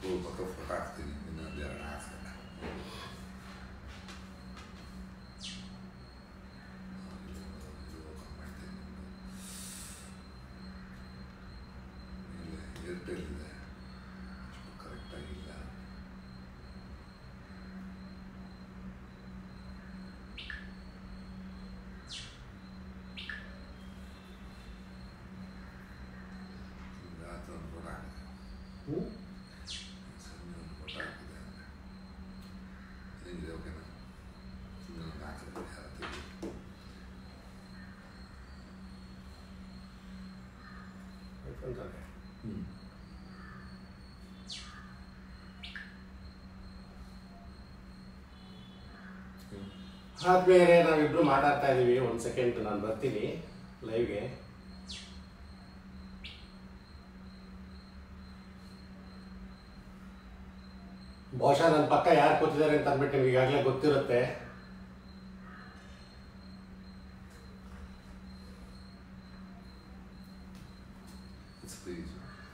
ಮೂರು ಪಕ್ಕ ಫೋಟೋ ಹಾಕ್ತೀನಿ ಇನ್ನೊಂದು ಎರಡು ಹಾಕ್ತೀನಿ ಇದು open ಮಾಡ್ತೀನಿ ಮೇಲೆ ಏರ್ಟೆಲ್ ಇದೆ ಅಷ್ಟು ಕರೆಕ್ಟಾಗಿಲ್ಲ ರಾತ್ರಿ ಒಂದು ಫೋಟೋ ಹಾಕಿದೆ ಹ್ಞೂ ಸಂಜೆ ಒಂದು ಫೋಟೋ ಹಾಕಿದೆ ಹೇಗಿದೆ ಓಕೆನಾ ಸುಮ್ಮನೆ ಒಂದು ಹಾಕಿದೆ ಯಾರು ತೆಗಿ ಅಂತಾರೆ ಹ್ಞೂ ಆದ್ಮೇಲೆ ನಾವಿಬ್ರು ಮಾತಾಡ್ತಾ ಇದೀವಿ ಒಂದು ಸೆಕೆಂಡ್ ನಾನು ಬರ್ತೀನಿ ಲೈವ್ಗೆ ಬಹುಶಃ ನನ್ನ ಪಕ್ಕ ಯಾರು ಕೂತಿದ್ದಾರೆ ಅಂತ ಅಂದ್ಬಿಟ್ಟು ನಿಮ್ಗೆ ಈಗಾಗಲೇ ಗೊತ್ತಿರುತ್ತೆ ಇಟ್ಸ್ ಪ್ಲೀಸ್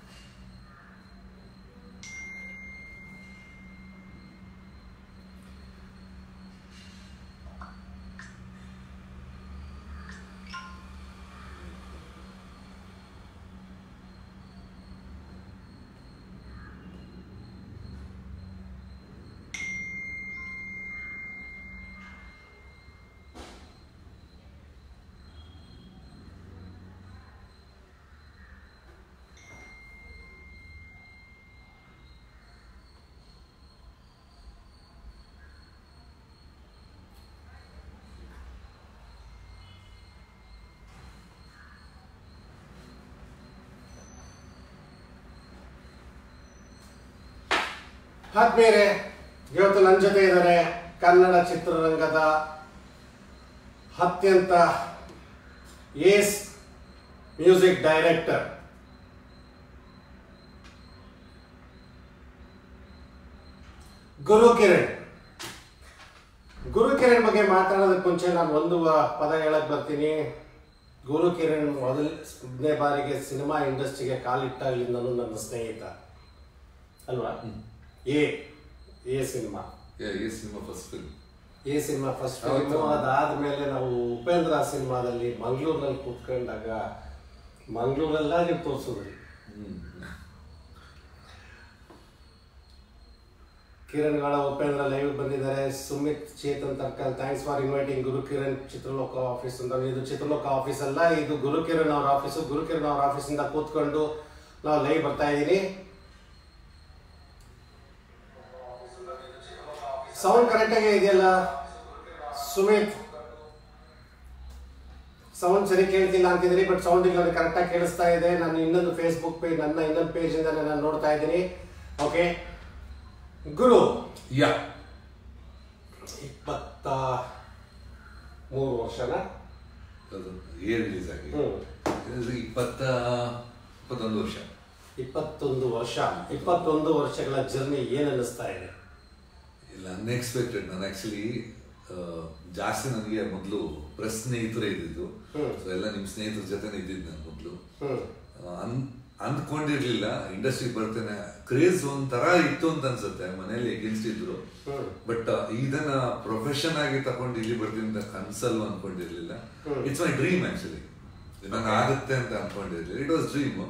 ಆದ್ಮೇಲೆ ಇವತ್ತು ನನ್ನ ಜೊತೆ ಇದ್ದಾರೆ ಕನ್ನಡ ಚಿತ್ರರಂಗದ ಅತ್ಯಂತ ace music director Guru Kiran Guru Kiran ಬಗ್ಗೆ ಮಾತಾಡೋದಕ್ಕೆ ಮುಂಚೆ ನಾನು ಒಂದು ವ- ಪದ ಹೇಳಕ್ ಬರ್ತೀನಿ ಗುರು ಕಿರಣ್ ಮೊದಲನೇ ಬಾರಿಗೆ ಸಿನಿಮಾ ಇಂಡಸ್ಟ್ರಿಗೆ ಕಾಲಿಟ್ಟಾಗಲಿಂದನೂ ನನ್ನ ಸ್ನೇಹಿತ ಅಲ್ವಾ A A cinema Yeah, yes, cinema first film. A cinema first ಹೌದು. ಫಿಲ್ಮು ಅದಾದ್ಮೇಲೆ ನಾವು ಉಪೇಂದ್ರ ಸಿನಿಮಾದಲ್ಲಿ ಮಂಗಳೂರಿನಲ್ಲಿ ಕೂತ್ಕೊಂಡಾಗ ಮಂಗಳೂರೆಲ್ಲ ನೀವು ತೋರಿಸಿದ್ರಿ ಕಿರಣ್ ಗಾಳ ಉಪೇಂದ್ರ ಲೈವ್ ಬಂದಿದ್ದಾರೆ Sumith Chetan Tarkal thanks for inviting Guru Kiran Chitraloka office ಅಂತ ಇದು ಚಿತ್ರಲೋಕ ಆಫೀಸ್ ಅಲ್ಲ ಇದು ಗುರು ಕಿರಣ್ ಅವ್ರ ಆಫೀಸು ಗುರು ಕಿರಣ್ ಅವ್ರ ಆಫೀಸಿಂದ ಕೂತ್ಕೊಂಡು ನಾವು ಲೈವ್ ಬರ್ತಾ ಇದ್ದೀನಿ ಸೌಂಡ್ ಕರೆಕ್ಟಾಗಿ ಇದೆಯಲ್ಲ ಸುಮಿತ್ ಸೌಂಡ್ ಸರಿ ಕೇಳ್ತಿಲ್ಲ ಅಂತಿದ್ರಿ ಬಟ್ ಸೌಂಡ್ ಇಲ್ಲ ಕರೆಕ್ಟಾಗಿ ಕೇಳಿಸ್ತಾ ಇದೆ ನಾನು ಇನ್ನೊಂದು ಫೇಸ್ಬುಕ್ ಪೇಜ್ ನನ್ನ ಇನ್ನೊಂದು ಪೇಜ್ ಇಂದ ನಾನು ನೋಡ್ತಾ ಇದ್ದೀನಿ ಓಕೆ ಗುರು Yeah. ಇಪ್ಪತ್ತ ಮೂರು ವರ್ಷನ ಅದು ಏರ್ ರಿಲೀಸ್ ಆಗಿ ಹ್ಮ್. ಇದು ಇಪ್ಪತ್ತ ಇಪ್ಪತ್ತೊಂದು ವರ್ಷ ಇಪ್ಪತ್ತೊಂದು ವರ್ಷ ಇಪ್ಪತ್ತೊಂದು ವರ್ಷಗಳ ಜರ್ನಿ ಏನ್ ಅನ್ನಿಸ್ತಾ ಇದೆ ಇಲ್ಲ ಅನ್ಎಕ್ಸ್ಪೆಕ್ಟೆಡ್ ನಾನು ಆಕ್ಚುಲಿ ಜಾಸ್ತಿ ನನಗೆ ಮೊದಲು ಪ್ರೆಸ್ ಸ್ನೇಹಿತರೇ ಇದ್ದಿದ್ದು ಹ್ಮ್. ಸೊ ಎಲ್ಲ ನಿಮ್ಮ ಸ್ನೇಹಿತರ ಜೊತೆನೇ ಇದ್ದಿದ್ದು ನಾನು ಮೊದಲು ಹ್ಮ್ ಅನ್ ಅಂದ್ಕೊಂಡಿರ್ಲಿಲ್ಲ ಇಂಡಸ್ಟ್ರಿಗೆ ಬರ್ತೇನೆ ಕ್ರೇಜ್ ಒಂಥರ ಇತ್ತು ಅಂತ ಅನ್ಸುತ್ತೆ ಮನೇಲಿ ಎಗೇನ್ಸ್ಟ್ ಇದ್ರು ಹ್ಮ್. ಬಟ್ ಇದನ್ನ ಪ್ರೊಫೆಷನ್ ಆಗಿ ತಗೊಂಡು ಇಲ್ಲಿ ಬರ್ತೀನಿ ಅಂತ ಕನ್ಸಲ್ಲು ಅನ್ಕೊಂಡಿರ್ಲಿಲ್ಲ hmm. It's my dream actually ನಂಗೆ ಆಗುತ್ತೆ ಅಂತ ಅನ್ಕೊಂಡಿರ್ಲಿಲ್ಲ ಇಟ್ ವಾಸ್ ಡ್ರೀಮ್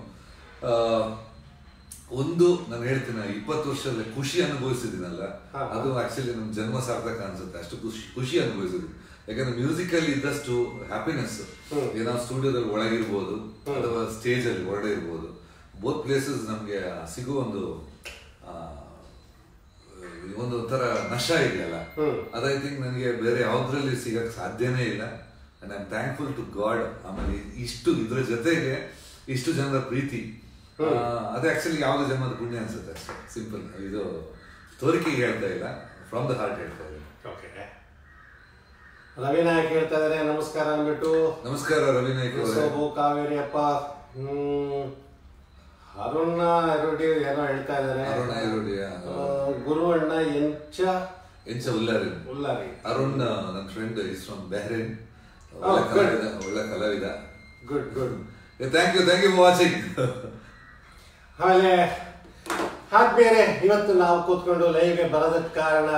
ಒಂದು ನಾನು ಹೇಳ್ತೀನಿ ಇಪ್ಪತ್ತು ವರ್ಷದ ಖುಷಿ ಅನುಭವಿಸಿದಿನಲ್ಲ ಹಾ. ಅದು ಆಕ್ಚುಲಿ ನಮ್ ಜನ್ಮ ಸಾರ್ಥಕ ಅನ್ಸುತ್ತೆ ಅಷ್ಟು ಖುಷಿ ಖುಷಿ ಅನುಭವಿಸಿದ್ವಿ ಯಾಕಂದ್ರೆ ಮ್ಯೂಸಿಕ್ ಅಲ್ಲಿ ಇದ್ದಷ್ಟು ಹ್ಯಾಪಿನೆಸ್ ಹ್ಮ್. ಏನೋ ಸ್ಟುಡಿಯೋದಲ್ಲಿ ಒಳಗಿರ್ಬೋದು ಹ್ಮ್. ಅಥವಾ ಸ್ಟೇಜ್ ಅಲ್ಲಿ ಹೊರಡೆ ಇರ್ಬೋದು ಬೋತ್ ಪ್ಲೇಸಸ್ ನಮ್ಗೆ ಸಿಗೋ ಒಂದು ಆ, ಒಂದು ಒಂಥರ ನಶ ಇದೆಯಲ್ಲ ಹ್ಮ್. ಅದು ಐ ಥಿಂಕ್ ನನಗೆ ಬೇರೆ ಯಾವ್ದ್ರಲ್ಲಿ ಸಿಗಕ್ ಸಾಧ್ಯನೇ ಇಲ್ಲ and I am thankful to God ಆಮೇಲೆ ಇಷ್ಟು ಇದ್ರ ಜೊತೆಗೆ ಇಷ್ಟು ಜನರ ಪ್ರೀತಿ ಆ, ಅದು ಆಕ್ಚುಲಿ ಯಾವ್ದು ಜನ್ಮದ ಪುಣ್ಯ ಅನ್ಸುತ್ತೆ ಅಷ್ಟೇ ಸಿಂಪಲ್ ಇದು ತೋರಿಕೆಗೆ ಹೇಳ್ತಾ ಇಲ್ಲ ಫ್ರಮ್ ದ ಹಾರ್ಟ್ ಹೇಳ್ತಾ ಇದ್ದೀನಿ ಓಕೆ ರವಿನಾಯಕ್ ಹೇಳ್ತಾ ಇದಾರೆ ನಮಸ್ಕಾರ ಅಂದ್ಬಿಟ್ಟು ನಮಸ್ಕಾರ ರವಿ ನಾಯ್ಕ ಅವರೇ ಸೋಬು ಕಾವೇರಿ ಅಪ್ಪ ಹ್ಮ್ ಅರುಣ ಐರೋಡಿ ಏನೋ ಹೇಳ್ತಾ ಇದಾರೆ ಅರುಣ ಐರೋಡಿ, ಆ. ಆ, ಗುರು ಅಣ್ಣ ಎಂಚ ಎಂಚ ಉಲ್ಲಾರಿ ಉಲ್ಲಾರಿ ಅರುಣ್ ನನ್ನ friend is from Bahrain Oh, ಒಳ್ಳೆ good. ಕಲಾವಿದ ಒಳ್ಳೆ ಕಲಾವಿದ good good thank you thank you for watching ಆಮೇಲೆ ಆದ್ಮೇಲೆ ಇವತ್ತು ನಾವು ಕೂತ್ಕೊಂಡು ಲೈವ್ಗೆ ಬರೋದಕ್ಕೆ ಕಾರಣ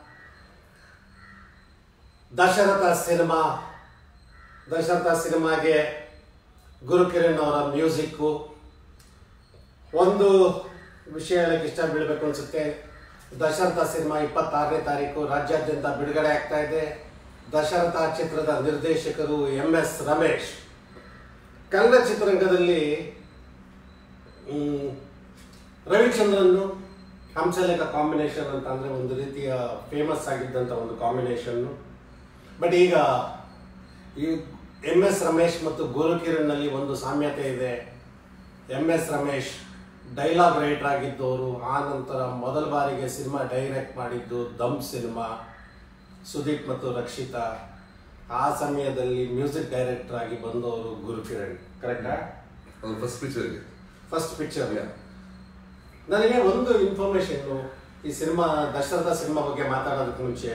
ದಶರಥ ಸಿನಿಮಾ ದಶರಥ ಸಿನಿಮಾಗೆ ಗುರುಕಿರಣ್ ಅವರ ಮ್ಯೂಸಿಕ್ಕು ಒಂದು ವಿಷಯ ಹೇಳಕ್ಕೆ ಇಷ್ಟ ಬೀಳಬೇಕು ಅನ್ಸುತ್ತೆ ದಶರಥ ಸಿನಿಮಾ ಇಪ್ಪತ್ತಾರನೇ ತಾರೀಕು ರಾಜ್ಯಾದ್ಯಂತ ಬಿಡುಗಡೆ ಆಗ್ತಾ ಇದೆ ದಶರಥ ಚಿತ್ರದ ನಿರ್ದೇಶಕರು ಎಂ ಎಸ್ ರಮೇಶ್ ಕನ್ನಡ ಚಿತ್ರರಂಗದಲ್ಲಿ ಮ್, ರವಿಚಂದ್ರನ್ ಹಂಸಲೇಖ ಕಾಂಬಿನೇಷನ್ ಅಂತ ಅಂದರೆ ಒಂದು ರೀತಿಯ ಫೇಮಸ್ ಆಗಿದ್ದಂಥ ಒಂದು ಕಾಂಬಿನೇಷನ್ನು ಬಟ್ ಈಗ ಈ ಎಂ ಎಸ್ ರಮೇಶ್ ಮತ್ತು ಗುರುಕಿರಣ್ನಲ್ಲಿ ಒಂದು ಸಾಮ್ಯತೆ ಇದೆ M S Ramesh dialogue writer ಆಗಿದ್ದವರು ಆ ನಂತರ ಮೊದಲ ಬಾರಿಗೆ ಸಿನಿಮಾ ಡೈರೆಕ್ಟ್ ಮಾಡಿದ್ದು ದಮ್ ಸಿನಿಮಾ ಸುದೀಪ್ ಮತ್ತು ರಕ್ಷಿತಾ ಆ ಸಮಯದಲ್ಲಿ ಮ್ಯೂಸಿಕ್ ಡೈರೆಕ್ಟರ್ ಆಗಿ ಬಂದವರು ಗುರುಕಿರಣ್ ಕರೆಕ್ಟಾ ಅವ್ರ ಫಸ್ಟ್ ಪಿಕ್ಚರ್ಗೆ ಫಸ್ಟ್ ಪಿಕ್ಚರ್ ನನಗೆ ಒಂದು ಇನ್ಫಾರ್ಮೇಶನ್ ಈ ಸಿನಿಮಾ ದಶರಥ ಸಿನಿಮಾ ಬಗ್ಗೆ ಮಾತಾಡೋದಕ್ಕೆ ಮುಂಚೆ